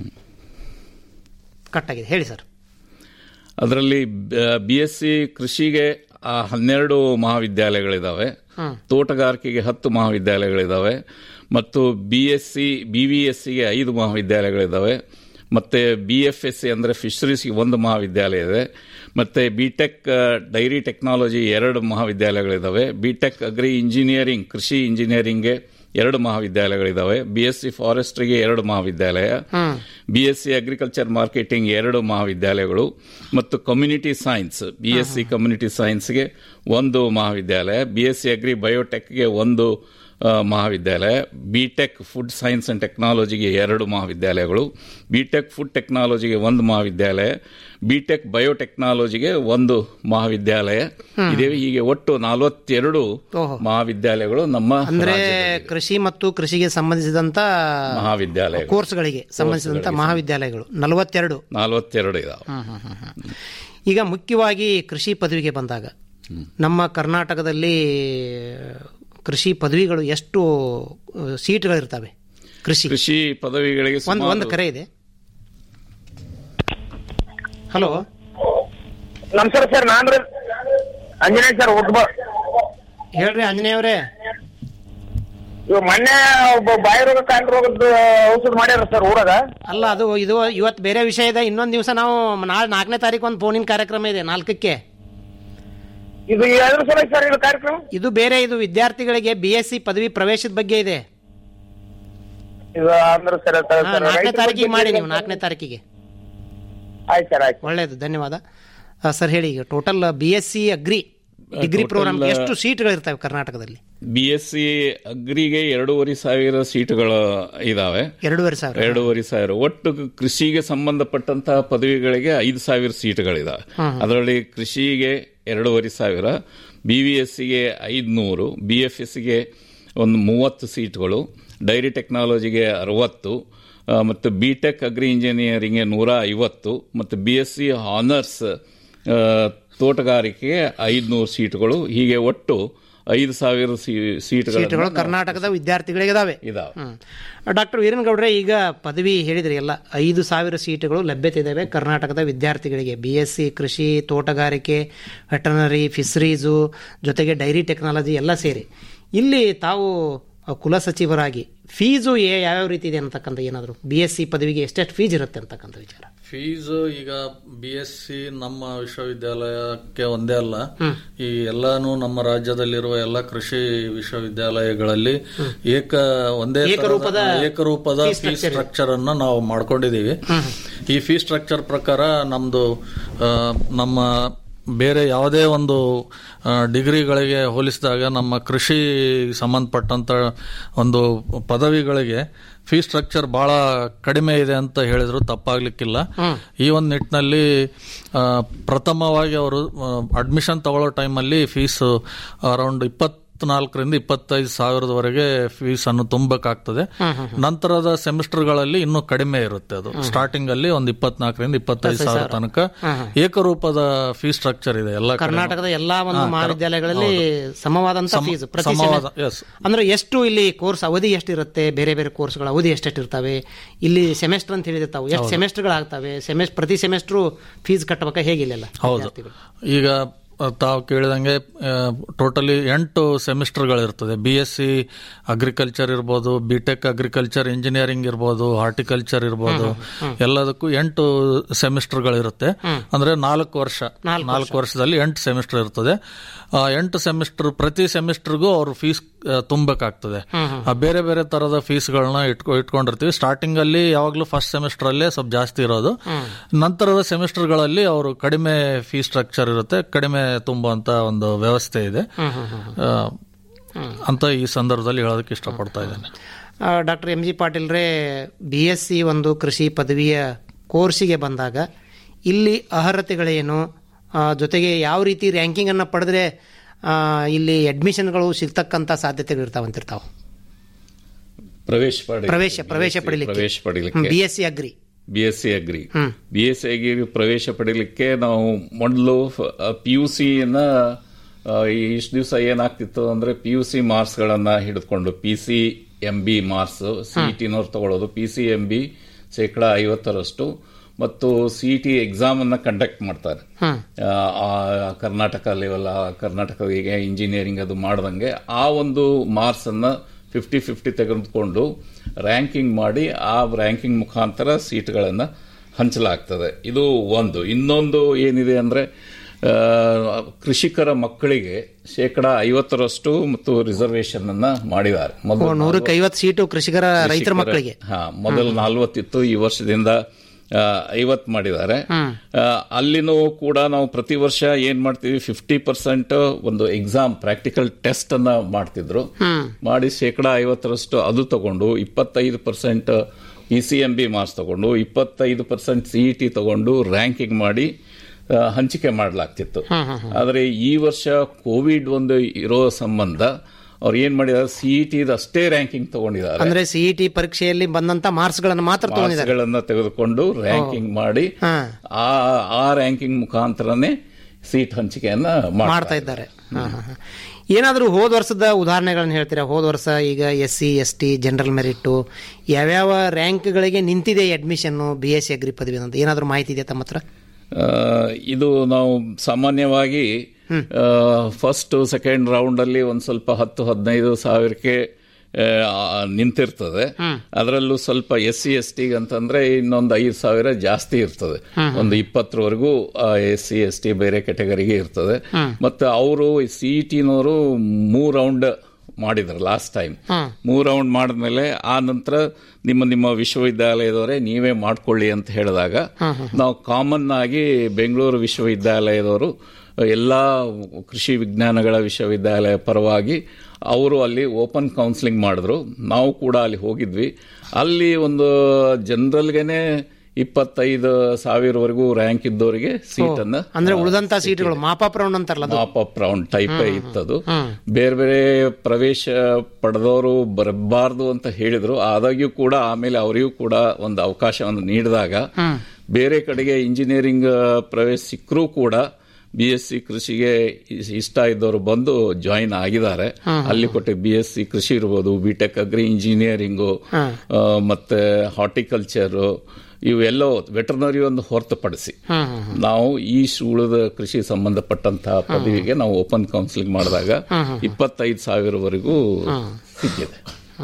ಕಟ್ ಆಗಿದೆ ಹೇಳಿ ಸರ್ ಅದರಲ್ಲಿ ಬಿ ಎಸ್ ಸಿ ಕೃಷಿಗೆ ಆ, ಹನ್ನೆರಡು ಮಹಾವಿದ್ಯಾಲಯಗಳಿದಾವೆ ಹ್ಮ್. ತೋಟಗಾರಿಕೆಗೆ ಹತ್ತು ಮಹಾವಿದ್ಯಾಲಯಗಳಿದಾವೆ ಮತ್ತು B S C B V S ಸಿಗೆ ಐದು ಮಹಾವಿದ್ಯಾಲಯಗಳಿದಾವೆ ಮತ್ತೆ ಬಿ ಎಫ್ ಎಸ್ ಸಿ ಅಂದರೆ ಫಿಶರೀಸ್ಗೆ ಒಂದು ಮಹಾವಿದ್ಯಾಲಯ ಇದೆ ಮತ್ತೆ ಬಿ ಟೆಕ್ ಡೈರಿ ಟೆಕ್ನಾಲಜಿ ಎರಡು ಮಹಾವಿದ್ಯಾಲಯಗಳಿದಾವೆ ಬಿ ಟೆಕ್ ಅಗ್ರಿ ಇಂಜಿನಿಯರಿಂಗ್ ಕೃಷಿ ಇಂಜಿನಿಯರಿಂಗ್ಗೆ ಎರಡು ಮಹಾವಿದ್ಯಾಲಯಗಳಿದಾವೆ ಬಿ ಎಸ್ ಸಿ ಫಾರೆಸ್ಟ್ರಿಗೆ ಎರಡು ಮಹಾವಿದ್ಯಾಲಯ ಹ್ಮ್. B S C agriculture marketing ಎರಡು ಮಹಾವಿದ್ಯಾಲಯಗಳು ಮತ್ತು community science B S C community ಸೈನ್ಸ್ಗೆ ಒಂದು ಮಹಾವಿದ್ಯಾಲಯ ಬಿ ಎಸ್ ಸಿ ಅಗ್ರಿ ಬಯೋಟೆಕ್ಗೆ ಒಂದು ಆ, ಮಹಾವಿದ್ಯಾಲಯ B tech food science and ಟೆಕ್ನಾಲಜಿಗೆ ಎರಡು ಮಹಾವಿದ್ಯಾಲಯಗಳು ಬಿ ಟೆಕ್ ಫುಡ್ ಟೆಕ್ನಾಲಜಿಗೆ ಒಂದು ಮಹಾವಿದ್ಯಾಲಯ ಬಿ ಟೆಕ್ ಬಯೋಟೆಕ್ನಾಲಜಿಗೆ ಒಂದು ಮಹಾವಿದ್ಯಾಲಯ ಇದೇವೆ ಹೀಗೆ ಒಟ್ಟು ನಲವತ್ತೆರಡು ಓಹೋ. ಮಹಾವಿದ್ಯಾಲಯಗಳು ನಮ್ಮ ಅಂದ್ರೆ ರಾಜ್ಯದಲ್ಲಿ ಕೃಷಿ ಮತ್ತು ಕೃಷಿಗೆ ಸಂಬಂಧಿಸಿದಂತ ಮಹಾವಿದ್ಯಾಲಯ ಕೋರ್ಸ್ಗಳಿಗೆ ಸಂಬಂಧಿಸಿದಂತ ಮಹಾವಿದ್ಯಾಲಯಗಳು ನಲವತ್ತೆರಡು ನಲವತ್ತೆರಡು ಇದಾವೆ ಈಗ ಮುಖ್ಯವಾಗಿ ಕೃಷಿ ಪದವಿಗೆ ಬಂದಾಗ ನಮ್ಮ ಕರ್ನಾಟಕದಲ್ಲಿ ಕೃಷಿ ಪದವಿಗಳು ಎಷ್ಟು ಆ, ಸೀಟ್ಗಳಿರ್ತವೆ ಕೃಷಿ ಕೃಷಿ ಪದವಿಗಳಿಗೆ ಒಂದು ಸುಮಾರು- ಒಂದು ಕರೆ ಇದೆ ಹಲೋ ನಮಸ್ಕಾರ ಸರ್ ನಾನ್ರಿ ಅಂಜನೇಯ ಸರ್ ಉದ್ಬ ಹೇಳ್ರಿ ಆಂಜನೇಯ ಅವರೇ ಇವ್ ಮೊನ್ನೆ ಒಬ್ಬ ಬಾಯಿ ರೋಗ ಕಾಲು ರೋಗದ ಔಷಧ ಮಾಡ್ಯಾರ ಸರ್ ಊರಾಗ ಅಲ್ಲ ಅದು ಇದು ಇವತ್ತು ಬೇರೆ ವಿಷಯ ಇದೆ ಇನ್ನೊಂದು ದಿವಸ ನಾವು ನಾಳೆ ನಾಲ್ಕನೇ ತಾರೀಕು ಒಂದು ಫೋನಿನ ಕಾರ್ಯಕ್ರಮ ಇದೆ ನಾಲ್ಕಕ್ಕೆ ಇದು ಎದ್ರ ಸಲ ಸರ್ ಇದು ಕಾರ್ಯಕ್ರಮ ಇದು ಬೇರೆ ಇದು ವಿದ್ಯಾರ್ಥಿಗಳಿಗೆ ಬಿ ಎಸ್ ಸಿ ಪದವಿ ಪ್ರವೇಶದ ಬಗ್ಗೆ ಇದೆ ಇದು ಅಂದ್ರೆ ಸರ್ ಹಾ, ನಾಲ್ಕನೇ ತಾರೀಕಿಗೆ ಮಾಡಿ ನೀವು ನಾಲ್ಕನೇ ತಾರೀಕಿಗೆ ಆಯ್ತು ಸರ್ ಆಯ್ತು ಒಳ್ಳೇದು ಧನ್ಯವಾದ ಆ, ಸರ್ ಹೇಳಿ ಈಗ total B S C agri degree total, program ಎಷ್ಟು ಸೀಟ್ಗಳಿರ್ತವೆ ಕರ್ನಾಟಕದಲ್ಲಿ ಬಿ ಎಸ್ ಸಿ ಅಗ್ರಿಗೆ ಎರಡೂವರೆ ಸಾವಿರ ಸೀಟುಗಳು ಇದಾವೆ ಎರಡೂವರೆ ಸಾವಿರ ಎರಡೂವರೆ ಸಾವಿರ ಒಟ್ಟು ಕೃಷಿಗೆ ಸಂಬಂಧಪಟ್ಟಂತಹ ಪದವಿಗಳಿಗೆ ಐದು ಸಾವಿರ ಸೀಟುಗಳಿದಾವೆ ಹ್ಮ್. ಅದರಲ್ಲಿ ಕೃಷಿಗೆ ಎರಡೂವರೆ ಸಾವಿರ ಬಿ ವಿ ಎಸ್ ಸಿಗೆ ಐದುನೂರು ಬಿ ಎಫ್ ಎಸ್ಗೆ ಒಂದು ಮೂವತ್ತು ಸೀಟ್ಗಳು ಡೈರಿ ಟೆಕ್ನಾಲಜಿಗೆ ಅರವತ್ತು ಆ, ಮತ್ತು ಬಿ ಟೆಕ್ ಅಗ್ರಿ ಇಂಜಿನಿಯರಿಂಗ್ಗೆ ನೂರ ಐವತ್ತು ಮತ್ತು ಬಿ ಎಸ್ ಸಿ ಹಾನರ್ಸ್ ತೋಟಗಾರಿಕೆಗೆ ಐದುನೂರು ಸೀಟುಗಳು ಹೀಗೆ ಒಟ್ಟು ಐದು ಸಾವಿರ ಸೀ- ಸೀಟ್ಗಳು ಸೀಟುಗಳು ಕರ್ನಾಟಕದ ವಿದ್ಯಾರ್ಥಿಗಳಿಗೆ ಇದಾವೆ ಇದಾವೆ ಹ್ಮ್. ಡಾಕ್ಟರ್ ವೀರನಗೌಡ್ರೆ ಈಗ ಪದವಿ ಹೇಳಿದ್ರಿ ಎಲ್ಲ ಐದು ಸಾವಿರ ಸೀಟುಗಳು ಲಭ್ಯತೆ ಇದಾವೆ ಕರ್ನಾಟಕದ ವಿದ್ಯಾರ್ಥಿಗಳಿಗೆ ಬಿ ಎಸ್ ಸಿ ಕೃಷಿ ತೋಟಗಾರಿಕೆ ವೆಟರ್ನರಿ ಫಿಶರೀಸು ಜೊತೆಗೆ ಡೈರಿ ಟೆಕ್ನಾಲಜಿ ಎಲ್ಲ ಸೇರಿ ಇಲ್ಲಿ ತಾವು ಕುಲಸಚಿವರಾಗಿ ಫೀಸು ಏ ಯಾವ್ಯಾವ ರೀತಿ ಇದೆ ಅಂತಕ್ಕಂಥ ಏನಾದರೂ ಬಿ ಎಸ್ ಸಿ ಪದವಿಗೆ ಎಷ್ಟೆಷ್ಟು ಫೀಸ್ ಇರುತ್ತೆ ಅಂತಕ್ಕಂಥ ವಿಚಾರ ಫೀಸ್ ಈಗ ಬಿ ಎಸ್ ಸಿ ನಮ್ಮ ವಿಶ್ವವಿದ್ಯಾಲಯಕ್ಕೆ ಒಂದೇ ಅಲ್ಲ ಈ ಎಲ್ಲಾನು ನಮ್ಮ ರಾಜ್ಯದಲ್ಲಿರುವ ಎಲ್ಲ ಕೃಷಿ ವಿಶ್ವವಿದ್ಯಾಲಯಗಳಲ್ಲಿ ಏಕ ಒಂದೇ ತರಹದ- ಏಕರೂಪದ ಏಕರೂಪದ fee ಫೀಸ್ structure ಇದೆ. ಸ್ಟ್ರಕ್ಚರ್ ಅನ್ನ ನಾವು ಮಾಡ್ಕೊಂಡಿದೀವಿ ಈ ಫೀ ಸ್ಟ್ರಕ್ಚರ್ ಪ್ರಕಾರ ನಮ್ದು ಆ, ನಮ್ಮ ಬೇರೆ ಯಾವುದೇ ಒಂದು ಆ, ಡಿಗ್ರಿಗಳಿಗೆ ಹೋಲಿಸಿದಾಗ ನಮ್ಮ ಕೃಷಿ ಸಂಬಂಧಪಟ್ಟಂತ ಒಂದು ಪದವಿಗಳಿಗೆ ಫೀ ಸ್ಟ್ರಕ್ಚರ್ ಬಹಳ ಕಡಿಮೆ ಇದೆ ಅಂತ ಹೇಳಿದ್ರು ತಪ್ಪಾಗ್ಲಿಕ್ಕಿಲ್ಲ ಈ ಒಂದು ನಿಟ್ಟಿನಲ್ಲಿ ಆ, ಪ್ರಥಮವಾಗಿ ಅವರು ಅಡ್ಮಿಷನ್ ತಗೊಳ್ಳೋ ಟೈಮಲ್ಲಿ ಫೀಸ್ ಅರೌಂಡ್ ಇಪ್ಪತ್ ಇಪ್ಪತ್ನಾಲ್ಕರಿಂದ ಇಪ್ಪತ್ತೈದು ಸಾವಿರದವರೆಗೆ ಫೀಸ್ ಅನ್ನು ತುಂಬಬೇಕಾಗ್ತದೆ ನಂತರದ ಸೆಮಿಸ್ಟರ್ಗಳಲ್ಲಿ ಇನ್ನೂ ಕಡಿಮೆ ಇರುತ್ತೆ ಅದು ಸ್ಟಾರ್ಟಿಂಗ್ ಅಲ್ಲಿ ಒಂದು ಇಪ್ಪತ್ನಾಲ್ಕರಿಂದ ಇಪ್ಪತ್ತೈದು ಸಾವಿರ ತನಕ ಏಕರೂಪದ ಫೀ ಸ್ಟ್ರಕ್ಚರ್ ಇದೆ ಎಲ್ಲ ಕಡೆನೂ. ಕರ್ನಾಟಕದ ಎಲ್ಲಾ ಒಂದು ಹಾ, ಕರ್- ಮಹಾವಿದ್ಯಾಲಯಗಳಲ್ಲಿ ಹೌದು. ಸಮವಾದಂತ ಸಮ- ಫೀಸ್ ಪ್ರತಿ ಸಮವಾದ, ಸೆಮೆ- yes. ಅಂದ್ರೆ ಎಷ್ಟು ಇಲ್ಲಿ ಕೋರ್ಸ್ ಅವಧಿ ಎಷ್ಟಿರುತ್ತೆ ಬೇರೆ ಬೇರೆ ಕೋರ್ಸ್ಗಳ ಅವಧಿ ಎಷ್ಟೆಷ್ಟು ಇರ್ತವೆ ಇಲ್ಲಿ ಸೆಮೆಸ್ಟರ್ ಅಂತ ಹೇಳಿರ್ತಾವೆ ಎಷ್ಟು ಹೌದು. ಸೆಮೆಸ್ಟರ್ಗಳು ಆಗ್ತವೆ ಸೆಮೆಸ್ ಪ್ರತಿ ಸೆಮೆಸ್ಟ್ರು ಫೀಸ್ ಕಟ್ಟಬೇಕಾ ಹೇಗಿಲ್ಲ ಹೌದು ಈಗ ತಾವು ಕೇಳಿದಂಗೆ ಟೋಟಲಿ ಎಂಟು ಸೆಮಿಸ್ಟರ್ಗಳಿರ್ತದೆ ಬಿ ಎಸ್ ಸಿ ಅಗ್ರಿಕಲ್ಚರ್ ಇರ್ಬೋದು ಬಿ ಟೆಕ್ ಅಗ್ರಿಕಲ್ಚರ್ ಇಂಜಿನಿಯರಿಂಗ್ ಇರ್ಬೋದು ಹಾರ್ಟಿಕಲ್ಚರ್ ಇರ್ಬೋದು ಎಲ್ಲದಕ್ಕೂ ಎಂಟು ಸೆಮಿಸ್ಟರ್ಗಳಿರುತ್ತೆ ಅಂದ್ರೆ ನಾಲ್ಕು ವರ್ಷ ನಾಲ್ಕು ವರ್ಷದಲ್ಲಿ ಎಂಟು ಸೆಮಿಸ್ಟರ್ ಇರ್ತದೆ ಆ ಎಂಟು ಸೆಮಿಸ್ಟರ್ ಪ್ರತಿ ಸೆಮಿಸ್ಟರ್ಗೂ ಅವ್ರು ಫೀಸ್ ತುಂಬಬೇಕಾಗ್ತದೆ ಆ ಬೇರೆ ಬೇರೆ ತರದ ಫೀಸ್ಗಳನ್ನ ಇಟ್ಕೊ ಇಟ್ಕೊಂಡಿರ್ತೀವಿ ಸ್ಟಾರ್ಟಿಂಗ್ ಅಲ್ಲಿ ಯಾವಾಗ್ಲೂ ಫಸ್ಟ್ ಸೆಮಿಸ್ಟರ್ ಅಲ್ಲೇ ಸ್ವಲ್ಪ ಜಾಸ್ತಿ ಇರೋದು ನಂತರದ ಸೆಮಿಸ್ಟರ್ಗಳಲ್ಲಿ ಅವರು ಕಡಿಮೆ ಫೀಸ್ ಸ್ಟ್ರಕ್ಚರ್ ಇರುತ್ತೆ ಕಡಿಮೆ ತುಂಬುವಂತ ಒಂದು ವ್ಯವಸ್ಥೆ ಇದೆ ಆ, ಅಂತ ಈ ಸಂದರ್ಭದಲ್ಲಿ ಹೇಳೋದಕ್ಕೆ ಇಷ್ಟಪಡ್ತಾ ಇದ್ದೇನೆ ಡಾಕ್ಟರ್ ಎಂ ಜಿ ಪಾಟೀಲ್ರೇ ಬಿ ಎಸ್ ಸಿ ಒಂದು ಕೃಷಿ ಪದವಿಯ ಕೋರ್ಸಿಗೆ ಬಂದಾಗ ಇಲ್ಲಿ ಅರ್ಹತೆಗಳೇನು ಆ, ಜೊತೆಗೆ ಯಾವ ರೀತಿ ರ್ಯಾಂಕಿಂಗನ್ನು ಪಡೆದ್ರೆ ಆ, ಇಲ್ಲಿ ಅಡ್ಮಿಷನ್ಗಳು ಸಿಗ್ತಕ್ಕಂಥ ಸಾಧ್ಯತೆಗಳು ಇರ್ತಾವಂತಿರ್ತಾವೆ ಪ್ರವೇಶ ಪಡಿ ಪ್ರವೇಶ ಪ್ರವೇಶ ಪಡಿಲಿಕ್ಕೆ ಪ್ರವೇಶ ಪಡಿಲಿಕ್ಕೆ B S C agri B S C agri B S C agri ಪ್ರವೇಶ ಪಡಿಲಿಕ್ಕೆ ನಾವು ಮೊದಲು ಪಿ ಯು ಸಿಯನ್ನ ಇಷ್ಟು ದಿವಸ ಏನಾಗ್ತಿತ್ತು ಅಂದ್ರೆ ಪಿ ಯು ಸಿ ಮಾರ್ಕ್ಸ್ ಗಳನ್ನ ಹಿಡಿದುಕೊಂಡು P C M B marks C ಟಿನವ್ರು ತಗೊಳ್ಳೋದು ಪಿ ಸಿ ಎಂ ಬಿ ಶೇಕಡ ಐವತ್ತರಷ್ಟು ಮತ್ತು ಸಿ ಟಿ ಎಕ್ಸಾಮ್ ಅನ್ನ ಕಂಡಕ್ಟ್ ಮಾಡ್ತಾರೆ ಆ, ಆ ಕರ್ನಾಟಕ ಲೆವೆಲ್ ಕರ್ನಾಟಕ ಈಗ ಇಂಜಿನಿಯರಿಂಗ್ ಅದು ಮಾಡ್ದಂಗೆ ಆ ಒಂದು ಮಾರ್ಕ್ಸ್ ಅನ್ನ ಫಿಫ್ಟಿ ಫಿಫ್ಟಿ ತೆಗೆದುಕೊಂಡು ರ್ಯಾಂಕಿಂಗ್ ಮಾಡಿ ಆ ರ್ಯಾಂಕಿಂಗ್ ಮುಖಾಂತರ ಸೀಟ್ಗಳನ್ನು ಹಂಚಲಾಗ್ತದೆ ಇದು ಒಂದು ಇನ್ನೊಂದು ಏನಿದೆ ಅಂದ್ರೆ ಆ, ಕೃಷಿಕರ ಮಕ್ಕಳಿಗೆ ಶೇಕಡ ಐವತ್ತರಷ್ಟು ಮತ್ತು ರಿಸರ್ವೇಶನ್ ಅನ್ನ ಮಾಡಿದ್ದಾರೆ ಮೊದಲು ನೂರಕ್ಕೆ ಐವತ್ತು ಸೀಟು ಕೃಷಿಕರ ರೈತರ ಕೃಷಿಕರ- ಮಕ್ಕಳಿಗೆ ಹಾ ಮೊದಲು ನಲ್ವತ್ತಿತ್ತು ಈ ವರ್ಷದಿಂದ ಐವತ್ ಮಾಡಿದ್ದಾರೆ ಆ, ಅಲ್ಲಿನೂ ಕೂಡ ನಾವು ಪ್ರತಿ ವರ್ಷ ಏನ್ ಮಾಡ್ತೀವಿ ಫಿಫ್ಟಿ ಪರ್ಸೆಂಟ್ ಒಂದು ಎಕ್ಸಾಮ್ ಪ್ರಾಕ್ಟಿಕಲ್ ಟೆಸ್ಟ್ ಅನ್ನ ಮಾಡ್ತಿದ್ರು ಮಾಡಿ ಶೇಕಡ ಐವತ್ತರಷ್ಟು ಅದು ತಗೊಂಡು ಇಪ್ಪತ್ತೈದು percent E C M B marks ತಗೊಂಡು ಇಪ್ಪತ್ತೈದು ಪರ್ಸೆಂಟ್ ಸಿ ಟಿ ತಗೊಂಡು ರ್ಯಾಂಕಿಂಗ್ ಮಾಡಿ ಆ, ಹಂಚಿಕೆ ಮಾಡಲಾಗ್ತಿತ್ತು ಆದರೆ ಈ ವರ್ಷ ಕೋವಿಡ್ ಒಂದು ಇರೋ ಸಂಬಂಧ ಅವ್ರು ಏನ್ ಮಾಡಿದ್ದಾರೆ ಸಿಇಟಿ ಅಷ್ಟೇ ರ್ಯಾಂಕಿಂಗ್ ತಗೊಂಡಿದ್ದಾರೆ ಅಂದ್ರೆ ಸಿಇಟಿ ಪರೀಕ್ಷೆಯಲ್ಲಿ ಬಂದಂತ ಮಾರ್ಕ್ಸ್ ಗಳನ್ನು ಮಾತ್ರ ತಗೊಂಡಿದ್ದಾರೆ ಮಾರ್ಕ್ಸ್ಗಳನ್ನ ತೆಗೆದುಕೊಂಡು ರ್ಯಾಂಕಿಂಗ್ ಮಾಡಿ ಆ ಆ ರ್ಯಾಂಕಿಂಗ್ ಮುಖಾಂತರನೇ ಸೀಟ್ ಹಂಚಿಕೆಯನ್ನ ಮಾಡ್ತಾ ಮಾಡ್ತಾ ಇದ್ದಾರೆ ಹಾ, ಹಾ, ಹಾ. ಏನಾದರೂ ಹೋದ ವರ್ಷದ ಉದಾಹರಣೆಗಳನ್ನ ಹೇಳ್ತೀರಾ ಹೋದ ವರ್ಷ ಈಗ S C S T general merit ಯಾವ್ಯಾವ ರ್ಯಾಂಕ್ಗಳಿಗೆ ನಿಂತಿದೆ admission B S C agri ಪದವಿ ಅಂತ ಏನಾದರೂ ಮಾಹಿತಿ ಇದೆ ತಮ್ಮ ಹತ್ರ ಆ, ಇದು ನಾವು ಸಾಮಾನ್ಯವಾಗಿ ಫಸ್ಟ್ ಸೆಕೆಂಡ್ ರೌಂಡ್ ಅಲ್ಲಿ ಒಂದ್ ಸ್ವಲ್ಪ ಹತ್ತು ಹದಿನೈದು ಸಾವಿರಕ್ಕೆ ಆ, ನಿಂತಿರ್ತದೆ ಅದರಲ್ಲೂ ಸ್ವಲ್ಪ ಎಸ್ ಸಿ ಎಸ್ ಟಿ ಅಂತಂದ್ರೆ ಇನ್ನೊಂದು ಐದು ಸಾವಿರ ಜಾಸ್ತಿ ಇರ್ತದೆ ಒಂದು ಇಪ್ಪತ್ತರವರೆಗೂ ಎಸ್ ಸಿ ಎಸ್ ಟಿ ಬೇರೆ ಕೆಟಗರಿಗೆ ಇರ್ತದೆ ಮತ್ತೆ ಅವರು ಸಿ ಟಿನವರು ಮೂರ್ ರೌಂಡ್ ಮಾಡಿದ್ರು ಲಾಸ್ಟ್ ಟೈಮ್ ಮೂರ್ ರೌಂಡ್ ಮಾಡಿದ್ಮೇಲೆ ಆ ನಂತರ ನಿಮ್ಮ ನಿಮ್ಮ ವಿಶ್ವವಿದ್ಯಾಲಯದವರೇ ನೀವೇ ಮಾಡ್ಕೊಳ್ಳಿ ಅಂತ ಹೇಳಿದಾಗ ನಾವು ಕಾಮನ್ ಆಗಿ ಬೆಂಗಳೂರು ವಿಶ್ವವಿದ್ಯಾಲಯದವರು ಎಲ್ಲಾ ಕೃಷಿ ವಿಜ್ಞಾನಗಳ ವಿಶ್ವವಿದ್ಯಾಲಯ ಪರವಾಗಿ ಅವರು ಅಲ್ಲಿ ಓಪನ್ ಕೌನ್ಸಿಲಿಂಗ್ ಮಾಡಿದ್ರು ನಾವು ಕೂಡ ಅಲ್ಲಿ ಹೋಗಿದ್ವಿ ಅಲ್ಲಿ ಒಂದು ಜನರಲ್ಗೆನೆ ಇಪ್ಪತ್ತೈದು ಸಾವಿರವರೆಗೂ ರ್ಯಾಂಕ್ ಇದ್ದವರಿಗೆ ಸೀಟ್ ಅನ್ನ ಅಂದ್ರೆ ಉಳಿದಂತ ಸೀಟ್ಗಳು ಮಾಪಾಪ್ ರೌಂಡ್ ಅಂತಾರಲ್ಲ ಅದು ಮಾಪ್ ಅಪ್ ರೌಂಡ್ ಟೈಪ್ ಇತ್ತದು ಬೇರೆ ಬೇರೆ ಪ್ರವೇಶ ಪಡೆದವರು ಬರಬಾರ್ದು ಅಂತ ಹೇಳಿದ್ರು ಆದಾಗ್ಯೂ ಕೂಡ ಆಮೇಲೆ ಅವರಿಗೂ ಕೂಡ ಒಂದು ಅವಕಾಶವನ್ನು ನೀಡಿದಾಗ ಬೇರೆ ಕಡೆಗೆ ಇಂಜಿನಿಯರಿಂಗ್ ಪ್ರವೇಶ ಸಿಕ್ಕರೂ ಕೂಡ ಬಿ ಎಸ್ ಸಿ ಕೃಷಿಗೆ ಇ- ಇಷ್ಟ ಇದ್ದವರು ಬಂದು ಜಾಯಿನ್ ಆಗಿದ್ದಾರೆ ಅಲ್ಲಿ ಕೊಟ್ಟೆ ಬಿ ಎಸ್ ಸಿ ಕೃಷಿ ಇರ್ಬೋದು ಬಿ ಟೆಕ್ ಅಗ್ರಿ ಇಂಜಿನಿಯರಿಂಗು ಮತ್ತೆ ಹಾರ್ಟಿಕಲ್ಚರ್ ಇವೆಲ್ಲ ವೆಟರ್ನರಿ ಒಂದು ಹೊರತುಪಡಿಸಿ ನಾವು ಈ ಶ್- ಉಳಿದ ಕೃಷಿ ಸಂಬಂಧಪಟ್ಟಂತಹ ಪದವಿಗೆ ನಾವು ಓಪನ್ ಕೌನ್ಸಿಲಿಂಗ್ ಮಾಡಿದಾಗ ಇಪ್ಪತ್ತೈದು ಸಾವಿರವರೆಗೂ ಸಿಕ್ಕಿದೆ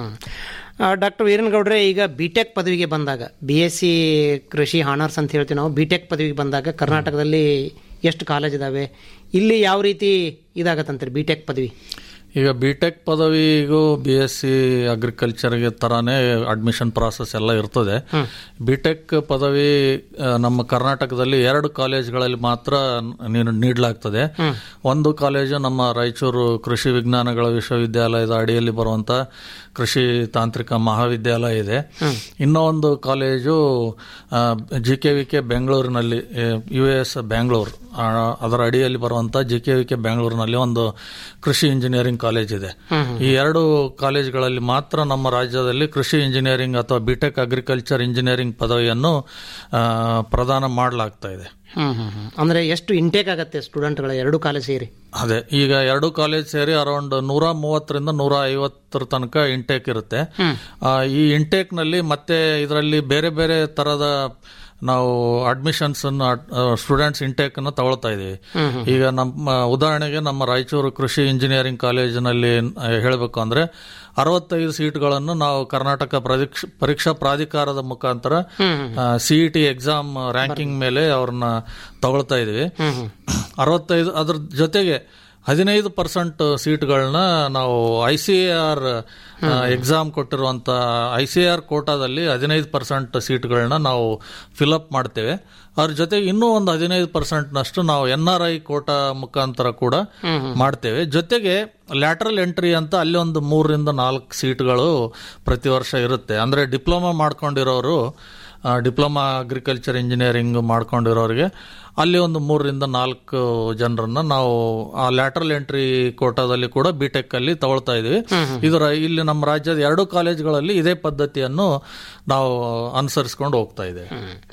ಡಾಕ್ಟರ್ ವೀರನಗೌಡ್ರೆ ಈಗ ಬಿ ಟೆಕ್ ಪದವಿಗೆ ಬಂದಾಗ ಬಿ ಎಸ್ ಸಿ ಕೃಷಿ ಹಾನರ್ಸ್ ಅಂತ ಹೇಳ್ತೀವಿ ನಾವು ಬಿ ಟೆಕ್ ಪದವಿಗೆ ಬಂದಾಗ ಕರ್ನಾಟಕದಲ್ಲಿ ಎಷ್ಟು ಕಾಲೇಜ್ ಇದಾವೆ ಇಲ್ಲಿ ಯಾವ ರೀತಿ ಇದಾಗತ್ತಂತಾರೆ ಬಿ ಟೆಕ್ ಪದವಿ ಈಗ ಬಿ ಟೆಕ್ ಪದವಿಗೂ ಬಿ ಎಸ್ ಸಿ ಅಗ್ರಿಕಲ್ಚರ್ಗೆ ತರಾನೇ ಅಡ್ಮಿಷನ್ ಪ್ರಾಸೆಸ್ ಎಲ್ಲ ಇರ್ತದೆ ಬಿ ಟೆಕ್ ಪದವಿ ಆ, ನಮ್ಮ ಕರ್ನಾಟಕದಲ್ಲಿ ಎರಡು ಕಾಲೇಜ್ಗಳಲ್ಲಿ ಮಾತ್ರ ನೀ- ನೀಡಲಾಗ್ತದೆ ಒಂದು ಕಾಲೇಜು ನಮ್ಮ ರಾಯಚೂರು ಕೃಷಿ ವಿಜ್ಞಾನಗಳ ವಿಶ್ವವಿದ್ಯಾಲಯದ ಅಡಿಯಲ್ಲಿ ಬರುವಂತ ಕೃಷಿ ತಾಂತ್ರಿಕ ಮಹಾವಿದ್ಯಾಲಯ ಇದೆ ಇನ್ನೂ ಒಂದು college G K V K ಬೆಂಗಳೂರಿನಲ್ಲಿ ಯು ಎಸ್ ಬೆಂಗಳೂರು ಆ, ಅದರ ಅಡಿಯಲ್ಲಿ ಬರುವಂತ ಜಿ ಕೆ ವಿ ಕೆ ಬೆಂಗಳೂರಿನಲ್ಲಿ ಒಂದು ಕೃಷಿ ಇಂಜಿನಿಯರಿಂಗ್ ಕಾಲೇಜ್ ಇದೆ ಈ ಎರಡು ಕಾಲೇಜ್ಗಳಲ್ಲಿ ಮಾತ್ರ ನಮ್ಮ ರಾಜ್ಯದಲ್ಲಿ ಕೃಷಿ ಇಂಜಿನಿಯರಿಂಗ್ ಅಥವಾ ಬಿಟೆಕ್ ಅಗ್ರಿಕಲ್ಚರ್ ಇಂಜಿನಿಯರಿಂಗ್ ಪದವಿಯನ್ನು ಆ, ಪ್ರದಾನ ಮಾಡಲಾಗ್ತಾ ಇದೆ ಹ್ಮ್ ಹ್ಮ್ ಹ್ಮ್. ಅಂದ್ರೆ ಎಷ್ಟು ಇಂಟೇಕ್ ಆಗತ್ತೆ ಸ್ಟೂಡೆಂಟ್ಗಳ ಎರಡು ಕಾಲೇಜ್ ಸೇರಿ ಅದೇ ಈಗ ಎರಡು ಕಾಲೇಜ್ ಸೇರಿ ಅರೌಂಡ್ ನೂರ ಮೂವತ್ತರಿಂದ ನೂರ ಐವತ್ತರ ತನಕ ಇಂಟೇಕ್ ಇರುತ್ತೆ ಆ, ಈ ಇಂಟೇಕ್ ನಲ್ಲಿ ಮತ್ತೆ ಇದರಲ್ಲಿ ಬೇರೆ ಬೇರೆ ತರದ ನಾವು ಅಡ್ಮಿಷನ್ಸ್ ಸ್ಟೂಡೆಂಟ್ಸ್ ಇಂಟೇಕ್ ಅನ್ನು ತಗೊಳ್ತಾ ಇದೀವಿ ಈಗ ನಮ್ಮ ಉದಾಹರಣೆಗೆ ನಮ್ಮ ರಾಯಚೂರು ಕೃಷಿ ಇಂಜಿನಿಯರಿಂಗ್ ಕಾಲೇಜಿನಲ್ಲಿ ಹೇಳಬೇಕು ಅಂದ್ರೆ ಅರವತ್ತೈದು ಸೀಟ್ಗಳನ್ನು ನಾವು ಕರ್ನಾಟಕ ಪರೀಕ್ಷ- ಪರೀಕ್ಷಾ ಪ್ರಾಧಿಕಾರದ ಮುಖಾಂತರ ಸಿಇಟಿ ಎಕ್ಸಾಮ್ ರ್ಯಾಂಕಿಂಗ್ ಮೇಲೆ ಅವ್ರನ್ನ ತಗೊಳ್ತಾ ಇದೀವಿ ಅರವತ್ತೈದು ಅದ್ರ ಜೊತೆಗೆ ಹದಿನೈದು ಪರ್ಸೆಂಟ್ ಸೀಟ್ಗಳನ್ನ ನಾವು ಐ ಸಿ ಆರ್ ಎಕ್ಸಾಮ್ ಕೊಟ್ಟಿರುವಂತ ಐ ಸಿ ಆರ್ ಕೋಟಾದಲ್ಲಿ ಹದಿನೈದು ಪರ್ಸೆಂಟ್ ಸೀಟ್ಗಳನ್ನ ನಾವು ಫಿಲಪ್ ಮಾಡ್ತೇವೆ ಅದ್ರ ಜೊತೆಗೆ ಇನ್ನೂ ಒಂದು ಹದಿನೈದು ಪರ್ಸೆಂಟ್ ನಷ್ಟು ನಾವು ಎನ್ ಆರ್ ಐ ಕೋಟಾ ಮುಖಾಂತರ ಕೂಡ ಮಾಡ್ತೇವೆ ಜೊತೆಗೆ ಲ್ಯಾಟ್ರಲ್ ಎಂಟ್ರಿ ಅಂತ ಅಲ್ಲಿ ಒಂದು ಮೂರರಿಂದ ನಾಲ್ಕು ಸೀಟ್ಗಳು ಪ್ರತಿ ವರ್ಷ ಇರುತ್ತೆ ಅಂದ್ರೆ ಡಿಪ್ಲೊಮಾ ಮಾಡ್ಕೊಂಡಿರೋರು ಡಿಪ್ಲೊಮಾ ಅಗ್ರಿಕಲ್ಚರ್ ಇಂಜಿನಿಯರಿಂಗ್ ಮಾಡ್ಕೊಂಡಿರೋರಿಗೆ ಅಲ್ಲಿ ಒಂದು ಮೂರರಿಂದ ನಾಲ್ಕು ಜನರನ್ನ ನಾವು ಆ ಲ್ಯಾಟ್ರಲ್ ಎಂಟ್ರಿ ಕೋಟಾದಲ್ಲಿ ಕೂಡ ಬಿಟೆಕ್ ಅಲ್ಲಿ ತಗೊಳ್ತಾ ಇದೀವಿ ಇದು ರ- ಇಲ್ಲಿ ನಮ್ಮ ರಾಜ್ಯದ ಎರಡು ಕಾಲೇಜುಗಳಲ್ಲಿ ಇದೇ ಪದ್ಧತಿಯನ್ನು ನಾವು ಅನುಸರಿಸ್ಕೊಂಡು ಹೋಗ್ತಾ ಇದ್ದೇವೆ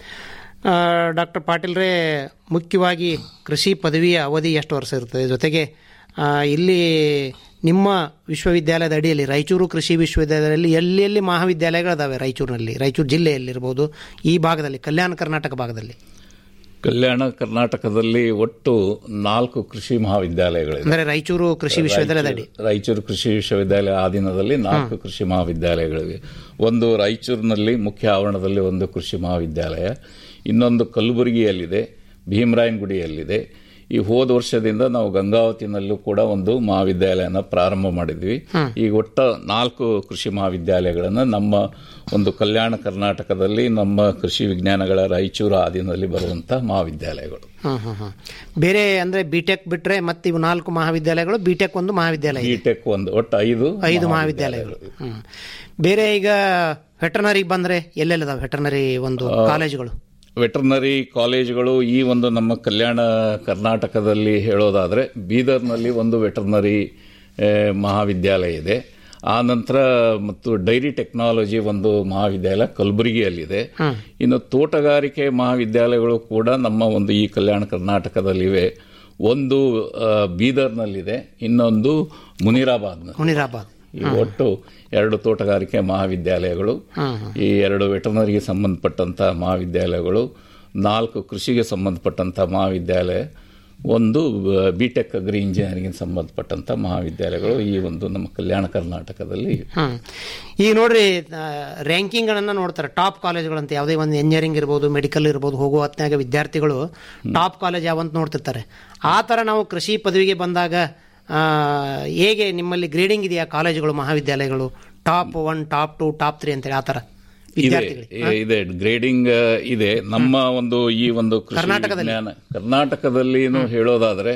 ಡಾಕ್ಟರ್ ಪಾಟೀಲ್ರೇ ಮುಖ್ಯವಾಗಿ ಕೃಷಿ ಪದವಿಯ ಅವಧಿ ಎಷ್ಟು ವರ್ಷ ಇರ್ತದೆ ಜೊತೆಗೆ ಆ, ಇಲ್ಲಿ ನಿಮ್ಮ ವಿಶ್ವವಿದ್ಯಾಲಯದ ಅಡಿಯಲ್ಲಿ ರಾಯಚೂರು ಕೃಷಿ ವಿಶ್ವವಿದ್ಯಾಲಯದಲ್ಲಿ ಎಲ್ಲಿ ಎಲ್ಲಿ ಮಹಾವಿದ್ಯಾಲಯಗಳಿದಾವೆ ರಾಯಚೂರಿನಲ್ಲಿ ರಾಯಚೂರು ಜಿಲ್ಲೆಯಲ್ಲಿರ್ಬೋದು ಈ ಭಾಗದಲ್ಲಿ ಕಲ್ಯಾಣ ಕರ್ನಾಟಕ ಭಾಗದಲ್ಲಿ ಕಲ್ಯಾಣ ಕರ್ನಾಟಕದಲ್ಲಿ ಒಟ್ಟು ನಾಲ್ಕು ಕೃಷಿ ಮಹಾವಿದ್ಯಾಲಯಗಳಿವೆ ಅಂದರೆ ರಾಯಚೂರು ಕೃಷಿ ವಿಶ್ವವಿದ್ಯಾಲಯದ ಅಡಿ ರಾಯಚೂರು- ರಾಯಚೂರು ಕೃಷಿ ವಿಶ್ವವಿದ್ಯಾಲಯ ಆಧೀನದಲ್ಲಿ ನಾಲ್ಕು ಕೃಷಿ ಮಹಾವಿದ್ಯಾಲಯಗಳಿವೆ ಒಂದು ರಾಯಚೂರಿನಲ್ಲಿ ಮುಖ್ಯ ಆವರಣದಲ್ಲಿ ಒಂದು ಕೃಷಿ ಮಹಾವಿದ್ಯಾಲಯ ಇನ್ನೊಂದು ಕಲಬುರಗಿಯಲ್ಲಿದೆ ಭೀಮರಾಯನಗುಡಿಯಲ್ಲಿದೆ ಈ ಹೋದ ವರ್ಷದಿಂದ ನಾವು ಗಂಗಾವತಿನಲ್ಲೂ ಕೂಡ ಒಂದು ಮಹಾವಿದ್ಯಾಲಯನ ಪ್ರಾರಂಭ ಮಾಡಿದ್ವಿ ಈಗ ಒಟ್ಟ ನಾಲ್ಕು ಕೃಷಿ ಮಹಾವಿದ್ಯಾಲಯಗಳನ್ನು ನಮ್ಮ ಒಂದು ಕಲ್ಯಾಣ ಕರ್ನಾಟಕದಲ್ಲಿ ನಮ್ಮ ಕೃಷಿ ವಿಜ್ಞಾನಗಳ ರಾಯಚೂರು ಆಧೀನದಲ್ಲಿ ಬರುವಂತಹ ಮಹಾವಿದ್ಯಾಲಯಗಳು ಹ್ಮ್ ಹ್ಮ್ ಹ್ಮ್ ಬೇರೆ ಅಂದ್ರೆ ಬಿಟೆಕ್ ಬಿಟ್ರೆ ಮತ್ತೆ ಇವು ನಾಲ್ಕು ಮಹಾವಿದ್ಯಾಲಯಗಳು ಬಿಟೆಕ್ ಒಂದು ಮಹಾವಿದ್ಯಾಲಯ ಇದೆ. ಬಿಟೆಕ್ ಒಂದು ಒಟ್ಟು ಐದು ಐದು ಮಹಾವಿದ್ಯಾಲಯಗಳು ಹ್ಮ್. ಬೇರೆ ಈಗ ವೆಟರ್ನರಿಗೆ ಬಂದ್ರೆ ಎಲ್ಲೆಲ್ಲದಾವೆ ವೆಟರ್ನರಿ ಒಂದು ಕಾಲೇಜುಗಳು ವೆಟರ್ನರಿ ಕಾಲೇಜುಗಳು ಈ ಒಂದು ನಮ್ಮ ಕಲ್ಯಾಣ ಕರ್ನಾಟಕದಲ್ಲಿ ಹೇಳೋದಾದ್ರೆ ಬೀದರ್ನಲ್ಲಿ ಒಂದು ವೆಟರ್ನರಿ ಆ, ಮಹಾವಿದ್ಯಾಲಯ ಇದೆ ಆ ನಂತರ ಮತ್ತು ಡೈರಿ ಟೆಕ್ನಾಲಜಿ ಒಂದು ಮಹಾವಿದ್ಯಾಲಯ ಕಲಬುರಗಿಯಲ್ಲಿದೆ ಇನ್ನು ತೋಟಗಾರಿಕೆ ಮಹಾವಿದ್ಯಾಲಯಗಳು ಕೂಡ ನಮ್ಮ ಒಂದು ಈ ಕಲ್ಯಾಣ ಕರ್ನಾಟಕದಲ್ಲಿವೆ ಒಂದು ಆ, ಬೀದರ್ನಲ್ಲಿದೆ ಇನ್ನೊಂದು ಮುನಿರಾಬಾದ್ ಮುನಿರಾಬಾದ್ ಈ ಒಟ್ಟು ಎರಡು ತೋಟಗಾರಿಕೆ ಮಹಾವಿದ್ಯಾಲಯಗಳು ಈ ಎರಡು ವೆಟರ್ನರಿಗೆ ಸಂಬಂಧಪಟ್ಟಂತಹ ಮಹಾವಿದ್ಯಾಲಯಗಳು ನಾಲ್ಕು ಕೃಷಿಗೆ ಸಂಬಂಧಪಟ್ಟಂತಹ ಮಹಾವಿದ್ಯಾಲಯ ಒಂದು ಬಿಟೆಕ್ ಅಗ್ರಿ ಇಂಜಿನಿಯರಿಂಗ್ ಸಂಬಂಧಪಟ್ಟಂತ ಮಹಾವಿದ್ಯಾಲಯಗಳು ಈ ಒಂದು ನಮ್ಮ ಕಲ್ಯಾಣ ಕರ್ನಾಟಕದಲ್ಲಿ ಇವೆ. ಹ್ಮ್ ಈಗ ನೋಡ್ರಿ ರ್ಯಾಂಕಿಂಗ್ ಗಳನ್ನ ನೋಡ್ತಾರೆ ಟಾಪ್ ಕಾಲೇಜ್ಗಳಂತ ಯಾವುದೇ ಒಂದು ಇಂಜಿನಿಯರಿಂಗ್ ಇರ್ಬೋದು ಮೆಡಿಕಲ್ ಇರ್ಬೋದು ಹೋಗುವ ಹೊತ್ನ್ಯಾಗ ವಿದ್ಯಾರ್ಥಿಗಳು ಟಾಪ್ ಕಾಲೇಜ್ ಯಾವಂತ ನೋಡ್ತಿರ್ತಾರೆ ಆ ತರ ನಾವು ಕೃಷಿ ಪದವಿಗೆ ಬಂದಾಗ ಆ, ಹೇಗೆ ನಿಮ್ಮಲ್ಲಿ ಗ್ರೇಡಿಂಗ್ ಇದೆಯಾ ಕಾಲೇಜುಗಳು ಮಹಾವಿದ್ಯಾಲಯಗಳು top one top two top three ಅಂತೇಳಿ ಆ ತರ ಇದೆ ವಿದ್ಯಾರ್ಥಿಗಳಿಗೆ ಇದೆ ಗ್ರೇಡಿಂಗ್ ಇದೆ ನಮ್ಮ ಒಂದು ಈ ಒಂದು ಕೃಷಿ ಕರ್ನಾಟಕದಲ್ಲಿ? ವಿಜ್ಞಾನ ಕರ್ನಾಟಕದಲ್ಲಿ ಹೇಳೋದಾದ್ರೆ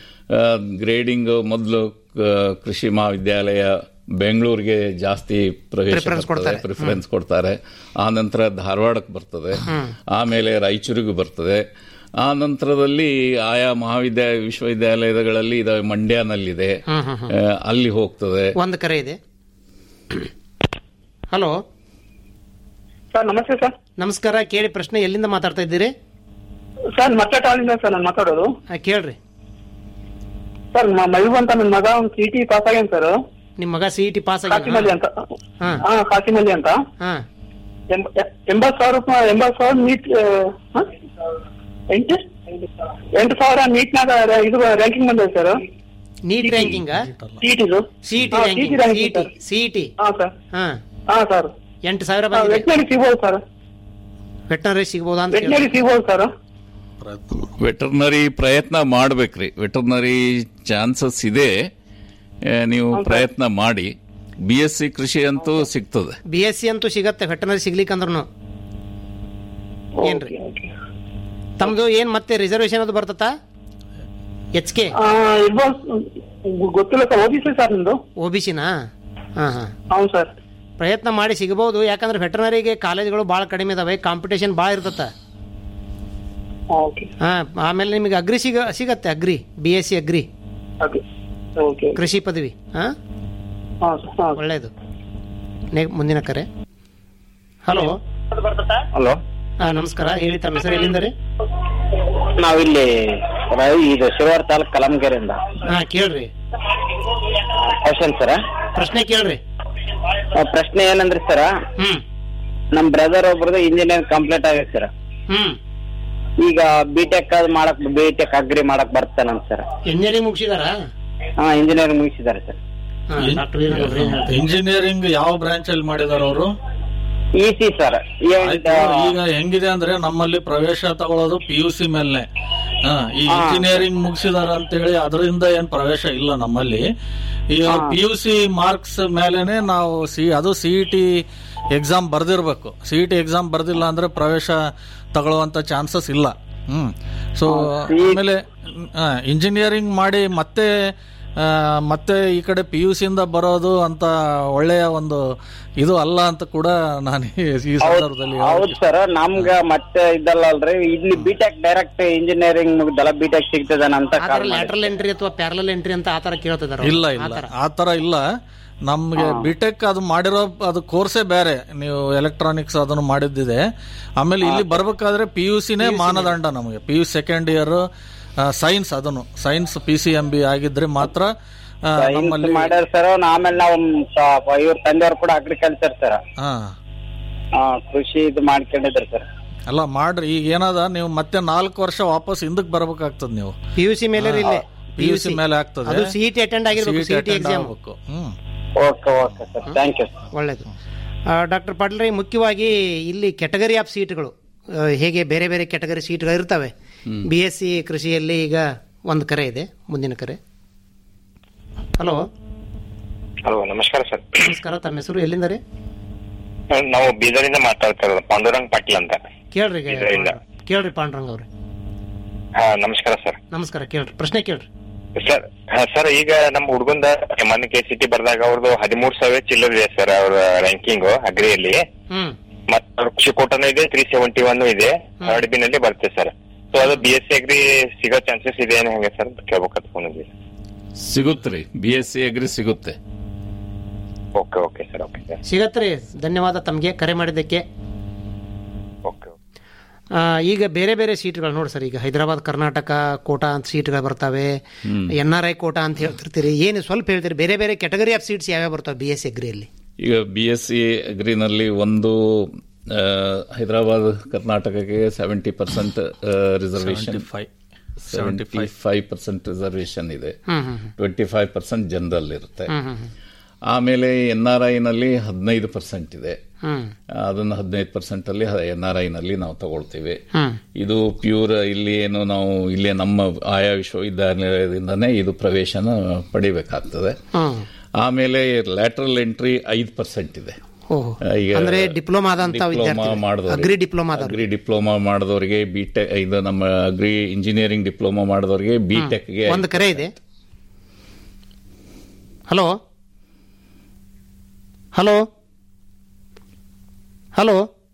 ಗ್ರೇಡಿಂಗ್ ಮೊದಲು ಕೃಷಿ ಮಹಾವಿದ್ಯಾಲಯ ಬೆಂಗಳೂರಿಗೆ ಜಾಸ್ತಿ ಪ್ರವೇಶ Preference ಕೊಡ್ತಾರೆ. ಪ್ರಿಫರೆನ್ಸ್ ಕೊಡ್ತಾರೆ ಆ ನಂತರ ಧಾರವಾಡಕ್ಕೆ ಬರ್ತದೆ ಆಮೇಲೆ ರಾಯಚೂರಿಗೂ ಬರ್ತದೆ ಆ ನಂತರದಲ್ಲಿ ಆಯಾ ಮಹಾವಿದ್ಯಾಲಯ ವಿಶ್ವವಿದ್ಯಾಲಯಗಳಲ್ಲಿ ಇದಾವೆ ಮಂಡ್ಯನಲ್ಲಿದೆ ಹ್ಮ್, ಹ್ಮ್, ಹ್ಮ್. ಆ, ಅಲ್ಲಿ ಹೋಗ್ತದೆ ಒಂದು ಕರೆ ಇದೆ ಹಲೋ ಸರ್ ನಮಸ್ತೆ ಸರ್ ನಮಸ್ಕಾರ ಕೇಳಿ ಪ್ರಶ್ನೆ ಎಲ್ಲಿಂದ ಮಾತಾಡ್ತಾ ಇದ್ದೀರಿ ಸರ್ ಮತ್ತೆ ಟಾಲಿಂದ ಸರ್ ನಾನು ಮಾತಾಡೋದು ಆ, ಕೇಳ್ರಿ ಸರ್ ಮ- ಮೈಬೂಬ್ ಅಂತ ನನ್ನ ಮಗ ಒಂದು ಸಿ ಟಿ ಪಾಸ್ ಆಗ್ಯಾನ ಸರ್ ನಿಮ್ಮ ಮಗ ಸಿ ಇ ಟಿ ಪಾಸ್ ಕಾಸಿಮಲ್ಲಿ ಅಂತ ಹಾ. ಹಾ ಕಾಸಿಮಲ್ಲಿ ಅಂತ ಹಾ ಎಂಬ- ಎ- ಎಂಬತ್ತು ಸಾವಿರ ರೂಪಾಯಿ ಎಂಬತ್ತು ಸಾವಿರ ನೀಟ್ ಆ, ಹ? ಎಂಟು ಎಂಟು ಸಾವಿರ ನೀಟ್ನಾಗ ರ- ಇದು ರ್ಯಾಂಕಿಂಗ್ ಬಂದಿದೆ ಸರ್ ನೀಟ್ ರ್ಯಾಂಕಿಂಗ್ ಸಿಟಿದು ಸಿಇಟಿ ರ್ಯಾಂಕಿಂಗ್ ಸಿಇಟಿ ಸಿಇಟಿ ಹಾ ಸರ್ ಹಾ ಹಾ ಸರ್ ಎಂಟು ಸಾವಿರ ಬಂದಿದೆ ವೆಟ್ನರಿ ಸಿಗ್ಬೋದು ಸರ್ ವೆಟನರಿ ಸಿಗ್ಬೋದಾ ಅಂತ ಕೇಳಿ ವೆಟ್ನರಿ ಸಿಗ್ಬೋದು ಸರ್ ವೆಟರ್ನರಿ ಪ್ರಯತ್ನ ಮಾಡ್ಬೇಕ್ರಿ ವೆಟರ್ನರಿ ಚಾನ್ಸಸ್ ಇದೆ ಆ, ನೀವು ಪ್ರಯತ್ನ ಮಾಡಿ ಬಿ ಎಸ್ ಸಿ ಕೃಷಿ ಅಂತೂ ಸಿಗ್ತದೆ ಬಿ ಎಸ್ ಸಿ ಅಂತೂ ಸಿಗತ್ತೆ ವೆಟನರಿ ಸಿಗ್ಲಿಕ್ಕಂದ್ರೂ ಏನ್ರಿ ತಮ್ದು ಏನ್ ಮತ್ತೆ ರಿಸರ್ವೇಶನ್ ಅದು ಬರ್ತತಾ ಎಚ್ ಕೆ ಆ, ಇರ್ಬೋದು ಗೊ- ಗೊತ್ತಿಲ್ಲ ಸರ್ ಓದಿಸಿ ಸರ್ ನಿಮ್ದು ಒ ಬಿ ಸಿನಾ ಹಾ ಹಾ ಹೌದು ಸರ್ ಪ್ರಯತ್ನ ಮಾಡಿ ಸಿಗಬಹುದು ಯಾಕಂದ್ರೆ ವೆಟನರಿಗೆ ಕಾಲೇಜ್ಗಳು ಭಾಳ ಕಡಿಮೆ ಇದಾವೆ ಕಾಂಪಿಟೇಷನ್ ಭಾಳ ಇರ್ತತ್ತ ಓಕೆ ಹಾ ಆಮೇಲೆ ನಿಮಗೆ ಅಗ್ರಿ ಸಿಗ ಸಿಗತ್ತೆ agri B S C agri okay okay ಕೃಷಿ ಪದವಿ ಹಾ ಹಾ ಸರ್ ಹಾ ಒಳ್ಳೇದು ನೆ- ಮುಂದಿನ ಕರೆ ಹಲೋ ಹಲೋ ಹಾ ನಮಸ್ಕಾರ ಹೇಳಿ ತಮ್ಮ ಹೆಸರು ಎಲ್ಲಿಂದ ರೀ ನಾವಿಲ್ಲಿ ರವಿ ಇದು ಶಿವವಾರ ತಾಲೂಕ್ ಕಲಮಗೆರೆಯಿಂದ ಹಾ ಕೇಳ್ರಿ ಕ್ವಶನ್ ಸರ ಪ್ರಶ್ನೆ ಕೇಳ್ರಿ ಪ್ರಶ್ನೆ ಏನಂದ್ರೆ ಸರ ಹ್ಮ್ ನಮ್ ಬ್ರದರ್ ಒಬ್ರದ್ದು ಇಂಜಿನಿಯರ್ ಕಂಪ್ಲೀಟ್ ಆಗೈತೆ ಸರ್ ಹ್ಮ್ ಈಗ ಬಿಟೆಕ್ ಮಾಡಕ್ ಬಿಟೆಕ್ ಅಗ್ರಿ ಮಾಡಕ್ ಬರ್ತಾನಂತ ಸರ್ ಇಂಜಿನಿಯರಿಂಗ್ ಮುಗಿಸಿದಾರ ಹಾ ಇಂಜಿನಿಯರಿಂಗ್ ಮುಗಿಸಿದ್ದಾರೆ ಸರ್ ಡಾಕ್ಟರ್ ವೀರಣ್ಣ ಅವ್ರು ಏನ್ ಹೇಳ್ತಾರೆ? ಇಂಜಿನಿಯರಿಂಗ್ ಯಾವ ಬ್ರಾಂಚ್ ಅಲ್ಲಿ ಮಾಡಿದಾರ ಅವರು ಇ ಸಿ ಸರ್ ಈಗ ಹೆಂಗಿದೆ ಅಂದ್ರೆ ನಮ್ಮಲ್ಲಿ ಪ್ರವೇಶ ತಗೊಳ್ಳೋದು ಪಿ ಯು ಸಿ ಮೇಲೆ ಈ ಹಾ. ಇಂಜಿನಿಯರಿಂಗ್ ಮುಗಿಸಿದಾರ ಅಂತ ಹೇಳಿ ಅದರಿಂದ ಏನ್ ಪ್ರವೇಶ ಇಲ್ಲ ನಮ್ಮಲ್ಲಿ ಈಗ ಹಾ. ಪಿ ಯು ಸಿ ಮಾರ್ಕ್ಸ್ ಮೇಲೆನೆ ನಾವು ಸಿ ಅದು ಸಿ ಇ ಟಿ ಎಕ್ಸಾಮ್ ಬರ್ದಿರ್ಬೇಕು ಸಿ ಇ ಟಿ ಎಕ್ಸಾಮ್ ಬರ್ದಿಲ್ಲ ಅಂದ್ರೆ ಪ್ರವೇಶ ತಗೊಳ್ಳುವಂತ ಚಾನ್ಸಸ್ ಇಲ್ಲ ಹ್ಮ್ ಸೊ ಆಮೇಲೆ ಇಂಜಿನಿಯರಿಂಗ್ ಮಾಡಿ ಮತ್ತೆ ಆ, ಮತ್ತೆ ಈ ಕಡೆ ಪಿ ಯು ಸಿಯಿಂದ ಬರೋದು ಅಂತ ಒಳ್ಳೆಯ ಒಂದು ಇದು ಅಲ್ಲ ಅಂತ ಕೂಡ ನಾನು ಈ ಸಂದರ್ಭದಲ್ಲಿ ಹೌದ್ ಸರ್ ನಮ್ಗ ಮತ್ತೆ ಇದಲ್ಲ ಅಲ್ರಿ ಇಲ್ಲಿ ಬಿಟೆಕ್ ಡೈರೆಕ್ಟ್ ಇಂಜಿನಿಯರಿಂಗ್ ಮುಗ್ದಲ್ಲ ಬಿಟೆಕ್ ಸಿಗ್ತದನಂತ ಆ ಥರ ಲ್ಯಾಟ್ರಲ್ ಎಂಟ್ರಿ ಅಥವಾ ಪ್ಯಾರಲಲ್ ಎಂಟ್ರಿ ಅಂತ ಆ ತರ ಕೇಳ್ತಿದಾರ ಇಲ್ಲ ಇಲ್ಲ ಆ ತರ ಇಲ್ಲ ನಮ್ಗೆ ಬಿಟೆಕ್ ಅದು ಮಾಡಿರೋ ಅದು ಕೋರ್ಸೇ ಬೇರೆ ನೀವು ಎಲೆಕ್ಟ್ರಾನಿಕ್ಸ್ ಅದನ್ನು ಮಾಡಿದ್ದಿದೆ ಆಮೇಲೆ ಇಲ್ಲಿ ಬರ್ಬೇಕಾದ್ರೆ ಪಿ ಯು ಸಿನೇ ಮಾನದಂಡ ನಮಗೆ P U second year science ಅದನ್ನು science P C M B ಆಗಿದ್ರೆ ಮಾತ್ರ ಆ, ನಮ್ಮಲ್ಲಿ ಮಾಡ್ಯಾರ ಸರ್ ಆಮೇಲೆ ನಾವು ಇವ್ರ ತಂದೆಯವ್ರು ಕೂಡ ಅಗ್ರಿಕಲ್ಚರ್ ಸರ್ ಹಾ ಕೃಷಿ ಇದು ಮಾಡ್ಕೊಂಡಿದ್ರು ಸರ್ ಅಲ್ಲ ಮಾಡ್ರಿ ಈಗ ಏನದ ನೀವು ಮತ್ತೆ ನಾಲ್ಕು ವರ್ಷ ವಾಪಸ್ ಹಿಂದಕ್ಕೆ ಬರ್ಬೇಕಾಗ್ತದ ನೀವು ಪಿ ಯು ಸಿ ಮೇಲೆ ಇಲ್ಲೇ ಪಿ ಯು ಸಿ ಮೇಲೆ ಆಗ್ತದೆ ಅದು ಸಿಇಟಿ ಅಟೆಂಡ್ ಆಗಿರ್ಬೇಕು CET ಸಿಇಟಿ attend ಎಕ್ಸಾಮ್ ಆಗ್ಬೇಕು. Hmm okay okay sir thank you ಒಳ್ಳೇದು ಡಾಕ್ಟರ್ ಪಾಟೀಲ್ ರೈ ಮುಖ್ಯವಾಗಿ ಇಲ್ಲಿ ಕೆಟಗರಿ ಆಫ್ ಸೀಟ್ಗಳು ಆ, ಹೇಗೆ ಬೇರೆ ಬೇರೆ ಕೆಟಗರಿ ಸೀಟ್ಗಳು ಇರ್ತವೆ ಬಿ ಎಸ್ ಸಿ ಕೃಷಿಯಲ್ಲಿ ಈಗ ಒಂದು ಕರೆ ಇದೆ ಮುಂದಿನ ಕರೆ ಹಲೋ ಹಲೋ ನಮಸ್ಕಾರ ಸರ್ ನಮಸ್ಕಾರ ತಮ್ಮ ಹೆಸರು ಎಲ್ಲಿಂದ ರೀ ನಾವು ಬೀದರಿಂದ ಮಾತಾಡ್ತಾ ಇರೋದು ಪಾಂಡುರಂಗ್ ಪಾಟೀಲ್ ಅಂತ ಕೇಳ್ರಿ ಈಗ ಇದರಿಂದ. ಕೇಳ್ರಿ ಪಾಂಡ್ರಂಗ್ ಅವ್ರೆ ಹಾ ನಮಸ್ಕಾರ ಸರ್ ನಮಸ್ಕಾರ ಕೇಳ್ರಿ ಪ್ರಶ್ನೆ ಕೇಳ್ರಿ ಸರ್ ಹಾ, ಸರ್ ಈಗ ನಮ್ಮ ಹುಡುಗಂದ ಮೊನ್ನೆ ಕೆ ಸಿ ಟಿ ಬರ್ದಾಗ ಅವ್ರದ್ದು ಹದಿಮೂರು ಸಾವಿರ ಚಿಲ್ಲರ್ ಇದೆ ಸರ್ ಅವ್ರ ರ್ಯಾಂಕಿಂಗ್ ಅಗ್ರಿಯಲ್ಲಿ ಹ್ಮ್ ಮತ್ತೆ ಅವ್ರ ಕೃಷಿ ಕೋಟನೂ ಇದೆ ತ್ರೀ ಸೆವೆಂಟಿ ಒನ್ ಇದೆ ಥರ್ಡ್ ಬಿ ನಲ್ಲಿ ಬರುತ್ತೆ ಸರ್ ಸೊ ಅದು ಬಿ ಎಸ್ ಸಿ ಅಗ್ರಿ ಸಿಗೋ ಚಾನ್ಸಸ್ ಇದೆ ಏನು ಹೆಂಗೆ ಸರ್ ಕೇಳ್ಬೇಕಂತ ಫೋನ್ ಇದೆ ಸಿಗುತ್ತ್ರಿ ಬಿ ಎಸ್ ಸಿ ಅಗ್ರಿ ಸಿಗುತ್ತೆ okay okay sir okay sir ಸಿಗತ್ರಿ ಧನ್ಯವಾದ ತಮಗೆ ಕರೆ ಮಾಡಿದ್ದಕ್ಕೆ ಆ, ಈಗ ಬೇರೆ ಬೇರೆ ಸೀಟ್ಗಳು ನೋಡಿ ಸರ್ ಈಗ ಹೈದರಾಬಾದ್ ಕರ್ನಾಟಕ ಕೋಟಾ ಅಂತ ಸೀಟ್ಗಳು ಬರ್ತವೆ hmm. N R I quota ಅಂತ ಹೇಳ್ತಿರ್ತೀರಿ ಏನು ಸ್ವಲ್ಪ ಹೇಳ್ತೀರಿ ಬೇರೆ ಬೇರೆ ಕೆಟಗರಿ ಆಫ್ ಸೀಟ್ಸ್ ಯಾವ್ಯಾವ ಬರ್ತವೆ ಬಿ ಎಸ್ ಸಿ ಅಗ್ರಿಯಲ್ಲಿ ಈಗ ಬಿ ಎಸ್ ಸಿ ಅಗ್ರಿನಲ್ಲಿ ಒಂದು ಆ, ಹೈದರಾಬಾದ್ ಕರ್ನಾಟಕಕ್ಕೆ seventy percent reservation 75. Seventy five percent reservation ಇದೆ hmm, hmm, hmm. Twenty five percent general ಇರುತ್ತೆ ಹ್ಮ್, ಹ್ಮ್, ಹ್ಮ್. ಆಮೇಲೆ ಎನ್ ಆರ್ ಐನಲ್ಲಿ ಹದಿನೈದು ಪರ್ಸೆಂಟ್ ಇದೆ ಹ್ಮ್. ಅದನ್ನ ಹದಿನೈದು ಪರ್ಸೆಂಟ್ ಅಲ್ಲಿ ಎನ್ ಆರ್ ಐನಲ್ಲಿ ನಾವು ತಗೊಳ್ತೀವಿ ಹ್ಮ್. ಇದು ಪ್ಯೂರ್ ಇಲ್ಲಿ ಏನು ನಾವು ಇಲ್ಲೇ ನಮ್ಮ ಆಯಾ ವಿಶ್ವವಿದ್ಯಾಲಯದಿಂದನೇ ಇದು ಪ್ರವೇಶನ ಪಡಿಬೇಕಾಗ್ತದೆ ಹ್ಮ್. ಆಮೇಲೆ ಲ್ಯಾಟ್ರಲ್ ಎಂಟ್ರಿ ಐದು ಪರ್ಸೆಂಟ್ ಇದೆ ಓಹೋ. ಈಗ ಅಂದ್ರೆ ಡಿಪ್ಲೊಮಾ ಆದಂತ ಡಿಪ್ಲೊಮಾ ವಿದ್ಯಾರ್ಥಿಗಳು. ಮಾಡಿದವ್ರಿಗೆ- ಅಗ್ರಿ ಡಿಪ್ಲೊಮಾ ಆದವ್ರು. ಅಗ್ರಿ ಡಿಪ್ಲೊಮಾ ಮಾಡಿದವರಿಗೆ ಬಿ ಟೆಕ್ ಇದು ನಮ್ಮ ಅಗ್ರಿ ಇಂಜಿನಿಯರಿಂಗ್ ಡಿಪ್ಲೊಮಾ ಮಾಡಿದವರಿಗೆ ಬಿ ಟೆಕ್ಗೆ ಒಂದು ಕರೆ ಇದೆ ಹಲೋ ಹಲೋ ಹಲೋ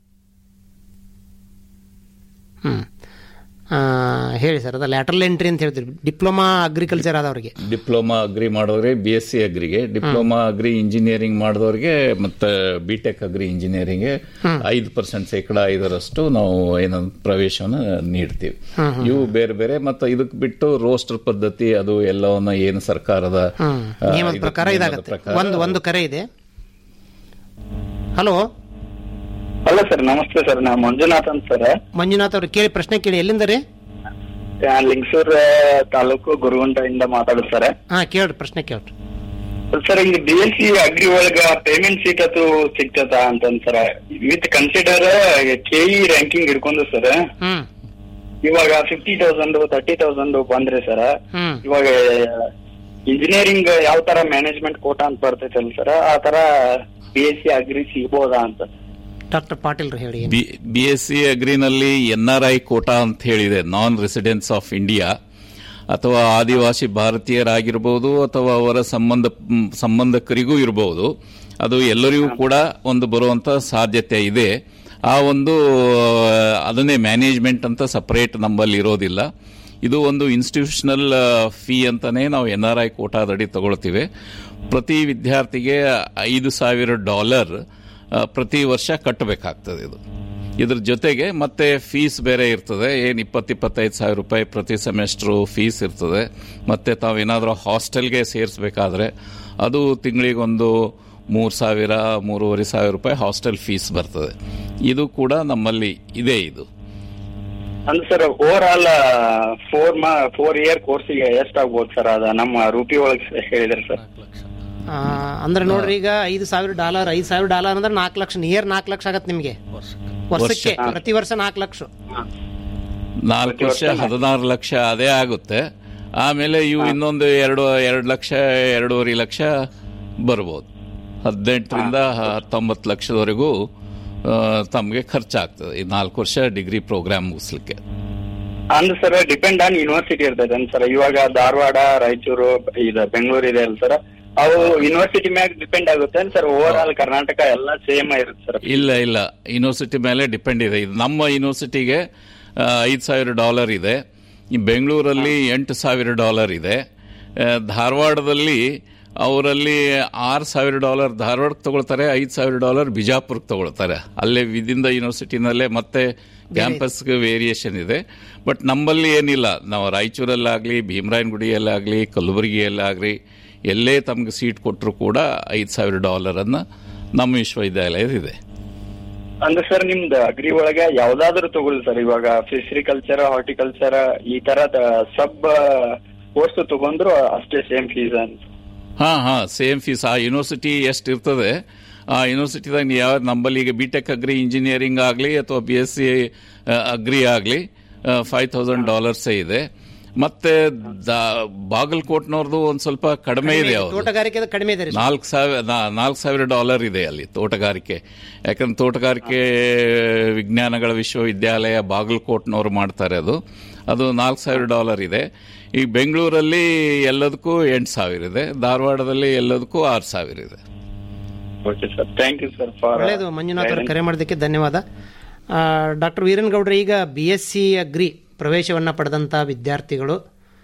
ಹ್ಮ್ ಆ, ಹೇಳಿ ಸರ್ ಅದ ಲ್ಯಾಟ್ರಲ್ ಎಂಟ್ರಿ ಅಂತ ಹೇಳ್ತೀರಿ ಡಿಪ್ಲೊಮಾ ಅಗ್ರಿಕಲ್ಚರ್ ಆದವ್ರಿಗೆ ಡಿಪ್ಲೊಮಾ ಅಗ್ರಿ ಮಾಡಿದವರಿಗೆ ಬಿ ಎಸ್ ಸಿ ಅಗ್ರಿಗೆ ಡಿಪ್ಲೊಮಾ ಅಗ್ರಿ ಇಂಜಿನಿಯರಿಂಗ್ ಮಾಡಿದವರಿಗೆ ಮತ್ತೆ ಬಿ ಟೆಕ್ ಅಗ್ರಿ ಇಂಜಿನಿಯರಿಂಗ್ ಐದು ಪರ್ಸೆಂಟ್ ಶೇಕಡ ಐದರಷ್ಟು ನಾವು ಏನೋ ಪ್ರವೇಶವನ್ನು ನೀಡ್ತೀವಿ ಹ್ಮ್, ಹ್ಮ್. ಇವು ಬೇರೆ ಬೇರೆ ಮತ್ತೆ ಇದಕ್ ಬಿಟ್ಟು ರೋಸ್ಟರ್ ಪದ್ಧತಿ ಅದು ಎಲ್ಲವನ್ನ ಏನು ಸರ್ಕಾರದ ಹ್ಮ್. ಆ, ನಿಯಮದ ಇದಕ್ಕೆ ಪ್ರಕಾರ ನಿಯಮದ ಇದಾಗತ್ತೆ ಪ್ರಕಾರ ಒಂದು ಒಂದು ಕರೆ ಇದೆ ಹಲೋ ಹಲೋ ಸರ್ ನಮಸ್ತೆ ಸರ್ ನಾ ಮಂಜುನಾಥ್ ಅಂತ ಸರ್ ಮಂಜುನಾಥ್ ಅವ್ರು ಕೇಳಿ ಪ್ರಶ್ನೆ ಕೇಳಿ ಎಲ್ಲಿಂದ ರೀ ಲಿಂಗಸೂರ್ ತಾಲೂಕು ಗುರುಗುಂಟದಿಂದ ಮಾತಾಡೋದು ಸರ್ ಹಾ ಕೇಳ್ರಿ ಪ್ರಶ್ನೆ ಕೇಳ್ರಿ ಸರ್ ಈಗ ಡಿ ಎಲ್ ಸಿ ಅಗ್ರಿ ಒಳಗ ಪೇಮೆಂಟ್ ಸೀಟ್ ಅದು ಸಿಗ್ತದ ಅಂತಂದ್ sir with consider K E ranking ಹಿಡ್ಕೊಂಡು ಸರ್ ಹ್ಮ್ ಇವಾಗ ಫಿಫ್ಟಿ ತೌಸಂಡ್ ತರ್ಟಿ ತೌಸಂಡ್ ಬಂದ್ರೆ ಸರ್ ಹ್ಮ್ ಇವಾಗ ಇಂಜಿನಿಯರಿಂಗ್ ಯಾವ ತರ ಮ್ಯಾನೇಜ್ಮೆಂಟ್ ಕೋಟಾ ಅಂತ ಬರ್ತೈತಲ್ಲ ಸರ್ ಆ ತರ ಬಿ ಎಸ್ ಸಿ ಅಗ್ರಿ ಸಿಗ್ಬೋದಾ ಅಂತ ಡಾಕ್ಟರ್ ಪಾಟೀಲ್ ಹೇಳಿ ಬಿ ಎಸ್ ಸಿ ಅಗ್ರಿನಲ್ಲಿ ಎನ್ ಆರ್ ಐ ಕೋಟಾ ಅಂತ ಹೇಳಿದೆ ನಾನ್ ರೆಸಿಡೆನ್ಸ್ ಆಫ್ ಇಂಡಿಯಾ ಅಥವಾ ಆದಿವಾಸಿ ಭಾರತೀಯರಾಗಿರ್ಬೋದು ಅಥವಾ ಅವರ ಸಂಬಂಧ ಮ್, ಸಂಬಂಧಕರಿಗೂ ಇರಬಹುದು ಅದು ಎಲ್ಲರಿಗೂ ಕೂಡ ಒಂದು ಬರುವಂತ ಸಾಧ್ಯತೆ ಇದೆ ಆ ಒಂದು ಆ, ಅದನ್ನೇ ಮ್ಯಾನೇಜ್ಮೆಂಟ್ ಅಂತ ಸಪರೇಟ್ ನಮ್ಮಲ್ಲಿ ಇರೋದಿಲ್ಲ ಇದು ಒಂದು ಇನ್ಸ್ಟಿಟ್ಯೂಷನಲ್ ಫೀ ಅಂತಾನೆ ನಾವು ಎನ್ ಆರ್ ಐ ಕೋಟಾದಡಿ ತಗೊಳ್ತೀವಿ ಪ್ರತಿ ವಿದ್ಯಾರ್ಥಿಗೆ ಐದು ಸಾವಿರ ಡಾಲರ್ ಆ, ಪ್ರತಿ ವರ್ಷ ಕಟ್ಟಬೇಕಾಗ್ತದೆ ಇದು ಇದ್ರ ಜೊತೆಗೆ ಮತ್ತೆ ಫೀಸ್ ಬೇರೆ ಇರ್ತದೆ ಏನು ಇಪ್ಪತ್ತು ಇಪ್ಪತ್ತೈದು ಸಾವಿರ ರೂಪಾಯಿ ಪ್ರತಿ ಸೆಮೆಸ್ಟ್ರು ಫೀಸ್ ಇರ್ತದೆ ಮತ್ತೆ ತಾವೇನಾದರೂ ಹಾಸ್ಟೆಲ್ಗೆ ಸೇರಿಸ್ಬೇಕಾದ್ರೆ ಅದು ತಿಂಗಳಿಗೊಂದು ಮೂರು ಸಾವಿರ ಮೂರುವರೆ ಸಾವಿರ ರೂಪಾಯಿ ಹಾಸ್ಟೆಲ್ ಫೀಸ್ ಬರ್ತದೆ ಇದು ಕೂಡ ನಮ್ಮಲ್ಲಿ ಇದೆ ಇದು ಅಂದ್ರೆ ಸರ್ ಓವರ್ ಆಲ್ ಫೋರ್ ಮಾ ಫೋರ್ ಇಯರ್ ಕೋರ್ಸಿಗೆ ಎಷ್ಟಾಗ್ಬೋದು ಸರ್ ಅದ ನಮ್ಮ ರೂಪಿ ಒಳಗೆ ಹೇಳಿದ್ರೆ ಸರ್ ಆ, ಅಂದ್ರೆ ನೋಡ್ರಿ ಈಗ ಐದು ಸಾವಿರ ಡಾಲರ್ ಐದು ಸಾವಿರ ಡಾಲರ್ ಅಂದ್ರೆ ನಾಲ್ಕು ಲಕ್ಷ ನಿಯರ್ ನಾಲ್ಕು ಲಕ್ಷ ಆಗತ್ತೆ ನಿಮಗೆ ವರ್ಷಕ್ಕೆ ವರ್ಷ. ಪ್ರತಿ ವರ್ಷ ನಾಲ್ಕು ಲಕ್ಷ ನಾಲ್ಕು ವರ್ಷ ಹದಿನಾರು ಲಕ್ಷ ಅದೇ ಆಗುತ್ತೆ ಆಮೇಲೆ ಇವು ಇನ್ನೊಂದು ಎರಡು ಎರಡು ಲಕ್ಷ ಎರಡೂವರೆ ಲಕ್ಷ ಬರ್ಬೋದು ಹದಿನೆಂಟರಿಂದ ಹತ್ತೊಂಬತ್ತು ಲಕ್ಷದವರೆಗೂ ತಮಗೆ ಖರ್ಚಾಗ್ತದೆ ಈ ನಾಲ್ಕು ವರ್ಷ ಡಿಗ್ರಿ ಪ್ರೋಗ್ರಾಮ್ ಮುಗಿಸ್ಲಿಕ್ಕೆ ಅಂದ್ರೆ ಸರ್ ಡಿಪೆಂಡ್ ಆನ್ ಯೂನಿವರ್ಸಿಟಿ ಇರ್ತೈತೆ ಸರ್ ಇವಾಗ ಧಾರವಾಡ ರಾಯಚೂರು ಇದು ಬೆಂಗಳೂರು ಇದೆ ಅಲ್ಲ ಸರ್ ಅವು ಯೂನಿವರ್ಸಿಟಿ ಮ್ಯಾಗ ಡಿಪೆಂಡ್ ಆಗುತ್ತೆ ಸರ್ ಓವರ್ ಆಲ್ ಕರ್ನಾಟಕ ಎಲ್ಲ ಸೇಮ್ ಇರುತ್ತೆ ಸರ್ ಇಲ್ಲ ಇಲ್ಲ ಯೂನಿವರ್ಸಿಟಿ ಮೇಲೆ ಡಿಪೆಂಡ್ ಇದೆ ಇದು ನಮ್ಮ ಯೂನಿವರ್ಸಿಟಿಗೆ ಐದು ಸಾವಿರ ಡಾಲರ್ ಇದೆ ಈ ಬೆಂಗಳೂರಲ್ಲಿ ಎಂಟು ಸಾವಿರ ಡಾಲರ್ ಇದೆ ಆ, ಧಾರವಾಡದಲ್ಲಿ ಅವರಲ್ಲಿ ಆರು ಸಾವಿರ ಡಾಲರ್ ಧಾರವಾಡಕ್ಕೆ ತಗೊಳ್ತಾರೆ ಐದು ಸಾವಿರ ಡಾಲರ್ ಬಿಜಾಪುರಕ್ಕೆ ತಗೊಳ್ತಾರೆ ಅಲ್ಲೇ ವಿದಿನ್ ದ ಯೂನಿವರ್ಸಿಟಿನಲ್ಲೇ ಮತ್ತೆ ಕ್ಯಾಂಪಸ್ಗೆ ವೇರಿಯೇಷನ್ ಇದೆ ಬಟ್ ನಮ್ಮಲ್ಲಿ ಏನಿಲ್ಲ ನಾವು ರಾಯಚೂರಲ್ಲಾಗಲಿ ಭೀಮರಾಯನಗುಡಿಯಲ್ಲಾಗಲಿ ಕಲಬುರಗಿಯಲ್ಲಾಗಲಿ ಎಲ್ಲೇ ತಮಗೆ ಸೀಟ್ ಕೊಟ್ಟರು ಕೂಡ ಐದು ಸಾವಿರ ಡಾಲರನ್ನು ನಮ್ಮ ವಿಶ್ವವಿದ್ಯಾಲಯದಿದೆ ಅಂದ್ರೆ ಸರ್ ನಿಮ್ದು ಅಗ್ರಿ ಒಳಗೆ ಯಾವ್ದಾದ್ರು ತಗೊಳ್ಳಿ ಸರ್ ಇವಾಗ ಫಿಶರಿಕಲ್ಚರ್ ಹಾರ್ಟಿಕಲ್ಚರ್ ಈ ತರದ ಸಬ್ ಕೋರ್ಸ್ ತಗೊಂಡ್ರು ಅಷ್ಟೇ ಸೇಮ್ ಫೀಸ್ ಅಂತ ಹಾ ಹಾ ಸೇಮ್ ಫೀಸ್ ಆ ಯೂನಿವರ್ಸಿಟಿ ಎಷ್ಟು ಇರ್ತದೆ ಆ ಯೂನಿವರ್ಸಿಟಿದಾಗ ನೀವು ಯಾವ ನಂಬಲ್ಲಿ ಈಗ ಬಿ ಟೆಕ್ ಅಗ್ರಿ ಇಂಜಿನಿಯರಿಂಗ್ ಆಗಲಿ ಅಥವಾ ಬಿ ಎಸ್ ಸಿ ಅಗ್ರಿ ಆಗಲಿ ಫೈವ್ ತೌಸಂಡ್ ಡಾಲರ್ಸೇ ಇದೆ ಮತ್ತೆ ದಾ- ಬಾಗಲಕೋಟ್ನವ್ರದ್ದು ಒಂದು ಸ್ವಲ್ಪ ಕಡಿಮೆ ಇದೆ ಅವ್ರದ್ದು ತೋಟಗಾರಿಕೆ ಕಡಿಮೆ ಇದೆ ರೀ ನಾಲ್ಕು ಸಾವಿರ ನಾಲ್ಕು ಸಾವಿರ ಡಾಲರ್ ಇದೆ ಅಲ್ಲಿ ತೋಟಗಾರಿಕೆ ಯಾಕಂದ್ರೆ ತೋಟಗಾರಿಕೆ ವಿಜ್ಞಾನಗಳ ವಿಶ್ವವಿದ್ಯಾಲಯ ಬಾಗಲಕೋಟ್ನವ್ರು ಮಾಡ್ತಾರೆ ಅದು ಅದು ನಾಲ್ಕು ಸಾವಿರ ಡಾಲರ್ ಇದೆ ಈಗ ಬೆಂಗಳೂರಲ್ಲಿ ಎಲ್ಲದಕ್ಕೂ ಎಂಟು ಸಾವಿರ ಇದೆ ಧಾರವಾಡದಲ್ಲಿ ಎಲ್ಲದಕ್ಕೂ ಆರು ಸಾವಿರ ಇದೆ okay sir thank you sir for ಒಳ್ಳೇದು ಮಂಜುನಾಥ್ ಅವರು ಕರೆ ಮಾಡೋದಕ್ಕೆ ಧನ್ಯವಾದ ಡಾಕ್ಟರ್ ವೀರನ್ಗೌಡ್ರೆ ಈಗ ಬಿ ಎಸ್ ಸಿ ಅಗ್ರಿ ಪ್ರವೇಶವನ್ನು ಪಡೆದಂಥ ವಿದ್ಯಾರ್ಥಿಗಳು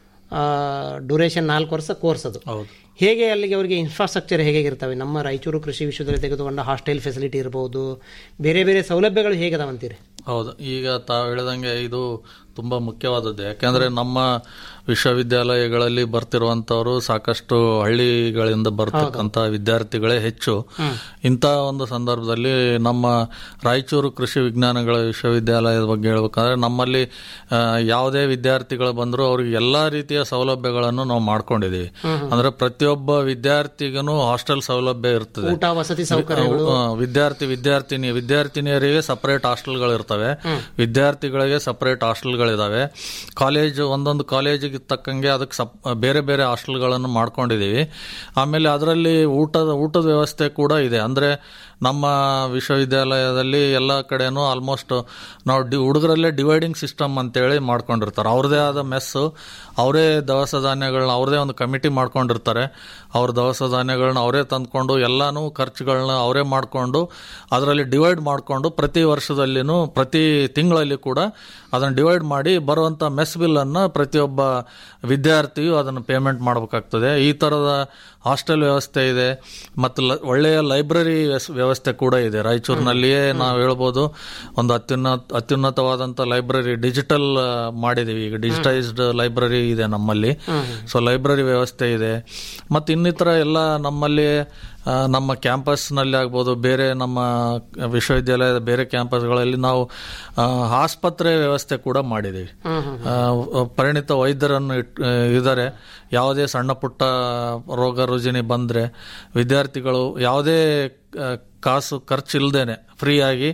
ಡ್ಯೂರೇಷನ್ ನಾಲ್ಕು ವರ್ಷ ಕೋರ್ಸ್ ಅದು ಹೇಗೆ ಅಲ್ಲಿಗೆ ಅವರಿಗೆ ಇನ್ಫ್ರಾಸ್ಟ್ರಕ್ಚರ್ ಹೇಗೆ ಇರ್ತವೆ ನಮ್ಮ ರಾಯಚೂರು ಕೃಷಿ ವಿಶ್ವವಿದ್ಯಾಲಯ ತೆಗೆದುಕೊಂಡ ಹಾಸ್ಟೆಲ್ ಫೆಸಿಲಿಟಿ ಇರ್ಬೋದು ಬೇರೆ ಬೇರೆ ಸೌಲಭ್ಯಗಳು ಹೇಗೆ ಅದಾವಂತೀರಿ ಹೌದು ಈಗ ತಾವು ಹೇಳಿದಂಗೆ ಇದು ತುಂಬಾ ಮುಖ್ಯವಾದದ್ದು ಯಾಕೆಂದ್ರೆ ನಮ್ಮ ವಿಶ್ವವಿದ್ಯಾಲಯಗಳಲ್ಲಿ ಬರ್ತಿರುವಂತವರು ಸಾಕಷ್ಟು ಹಳ್ಳಿಗಳಿಂದ ಬರ್ತಕ್ಕಂತ ವಿದ್ಯಾರ್ಥಿಗಳೇ ಹೆಚ್ಚು ಇಂಥ ಒಂದು ಸಂದರ್ಭದಲ್ಲಿ ನಮ್ಮ ರಾಯಚೂರು ಕೃಷಿ ವಿಜ್ಞಾನಗಳ ವಿಶ್ವವಿದ್ಯಾಲಯದ ಬಗ್ಗೆ ಹೇಳ್ಬೇಕಂದ್ರೆ ನಮ್ಮಲ್ಲಿ ಆ, ಯಾವುದೇ ವಿದ್ಯಾರ್ಥಿಗಳು ಬಂದರೂ ಅವ್ರಿಗೆ ಎಲ್ಲಾ ರೀತಿಯ ಸೌಲಭ್ಯಗಳನ್ನು ನಾವು ಮಾಡ್ಕೊಂಡಿದೀವಿ ಅಂದ್ರೆ ಪ್ರತಿಯೊಬ್ಬ ವಿದ್ಯಾರ್ಥಿಗೂ ಹಾಸ್ಟೆಲ್ ಸೌಲಭ್ಯ ಇರ್ತದೆ ಊಟ ವಸತಿ ಸೌಕರ್ಯಗಳು ಆ, ವಿದ್ಯಾರ್ಥಿ ವಿದ್ಯಾರ್ಥಿನಿ ವಿದ್ಯಾರ್ಥಿನಿಯರಿಗೆ ಸಪರೇಟ್ ಹಾಸ್ಟೆಲ್ಗಳು ಇರ್ತವೆ ವಿದ್ಯಾರ್ಥಿಗಳಿಗೆ ಸಪರೇಟ್ ಹಾಸ್ಟೆಲ್ಗಳಿದಾವೆ ಕಾಲೇಜ್ ಒಂದೊಂದು ಕಾಲೇಜಿಗೆ ತಕ್ಕಂಗೆ ಅದಕ್ಕೆ ಸಪ್ ಬೇರೆ ಬೇರೆ ಹಾಸ್ಟೆಲ್ಗಳನ್ನು ಮಾಡ್ಕೊಂಡಿದೀವಿ ಆಮೇಲೆ ಅದರಲ್ಲಿ ಊಟದ ಊಟದ ವ್ಯವಸ್ಥೆ ಕೂಡ ಇದೆ ಅಂದ್ರೆ ನಮ್ಮ ವಿಶ್ವವಿದ್ಯಾಲಯದಲ್ಲಿ ಎಲ್ಲ ಕಡೆನೂ ಆಲ್ಮೋಸ್ಟ್ ನಾವು ಡಿ ಹುಡುಗರಲ್ಲೇ ಡಿವೈಡಿಂಗ್ ಸಿಸ್ಟಮ್ ಅಂತೇಳಿ ಮಾಡ್ಕೊಂಡಿರ್ತಾರೆ ಅವ್ರದೇ ಆದ ಮೆಸ್ಸು ಅವರೇ ದವಸ ಧಾನ್ಯಗಳನ್ನ ಅವ್ರದೇ ಒಂದು ಕಮಿಟಿ ಮಾಡ್ಕೊಂಡಿರ್ತಾರೆ ಅವ್ರ ದವಸ ಧಾನ್ಯಗಳನ್ನ ಅವರೇ ತಂದ್ಕೊಂಡು ಎಲ್ಲಾನು ಖರ್ಚುಗಳನ್ನ ಅವರೇ ಮಾಡಿಕೊಂಡು ಅದರಲ್ಲಿ ಡಿವೈಡ್ ಮಾಡಿಕೊಂಡು ಪ್ರತಿ ವರ್ಷದಲ್ಲಿನೂ ಪ್ರತಿ ತಿಂಗಳಲ್ಲಿ ಕೂಡ ಅದನ್ನು ಡಿವೈಡ್ ಮಾಡಿ ಬರುವಂಥ ಮೆಸ್ ಬಿಲ್ಲನ್ನು ಪ್ರತಿಯೊಬ್ಬ ವಿದ್ಯಾರ್ಥಿಯು ಅದನ್ನು ಪೇಮೆಂಟ್ ಮಾಡಬೇಕಾಗ್ತದೆ ಈ ಥರದ ಹಾಸ್ಟೆಲ್ ವ್ಯವಸ್ಥೆ ಇದೆ ಮತ್ತು ಲ- ಒಳ್ಳೆಯ ಲೈಬ್ರರಿ ವ್ಯವಸ್ಥೆ ಕೂಡ ಇದೆ ರಾಯಚೂರಿನಲ್ಲಿಯೇ ನಾವು ಹೇಳ್ಬೋದು ಒಂದು ಅತ್ಯುನ್ನತ ಅತ್ಯುನ್ನತವಾದಂಥ ಲೈಬ್ರರಿ ಡಿಜಿಟಲ್ ಮಾಡಿದೀವಿ ಈಗ ಡಿಜಿಟೈಸ್ಡ್ ಲೈಬ್ರರಿ ಇದೆ ನಮ್ಮಲ್ಲಿ ಸೊ ಲೈಬ್ರರಿ ವ್ಯವಸ್ಥೆ ಇದೆ ಮತ್ತು ಇನ್ನಿತರ ಎಲ್ಲ ನಮ್ಮಲ್ಲಿ ಆ, ನಮ್ಮ ಕ್ಯಾಂಪಸ್ನಲ್ಲಿ ಆಗ್ಬೋದು ಬೇರೆ ನಮ್ಮ ವಿಶ್ವವಿದ್ಯಾಲಯದ ಬೇರೆ ಕ್ಯಾಂಪಸ್ಗಳಲ್ಲಿ ನಾವು ಆ, ಆಸ್ಪತ್ರೆ ವ್ಯವಸ್ಥೆ ಕೂಡ ಮಾಡಿದ್ದೀವಿ ಆ, ಪರಿಣಿತ ವೈದ್ಯರನ್ನು ಇಟ್- ಆ, ಇದ್ದಾರೆ ಯಾವುದೇ ಸಣ್ಣ ಪುಟ್ಟ ರೋಗ ರುಜಿನಿ ಬಂದರೆ ವಿದ್ಯಾರ್ಥಿಗಳು ಯಾವುದೇ ಆ, ಕಾಸು ಖರ್ಚಿಲ್ದೇನೆ ಫ್ರೀಯಾಗಿ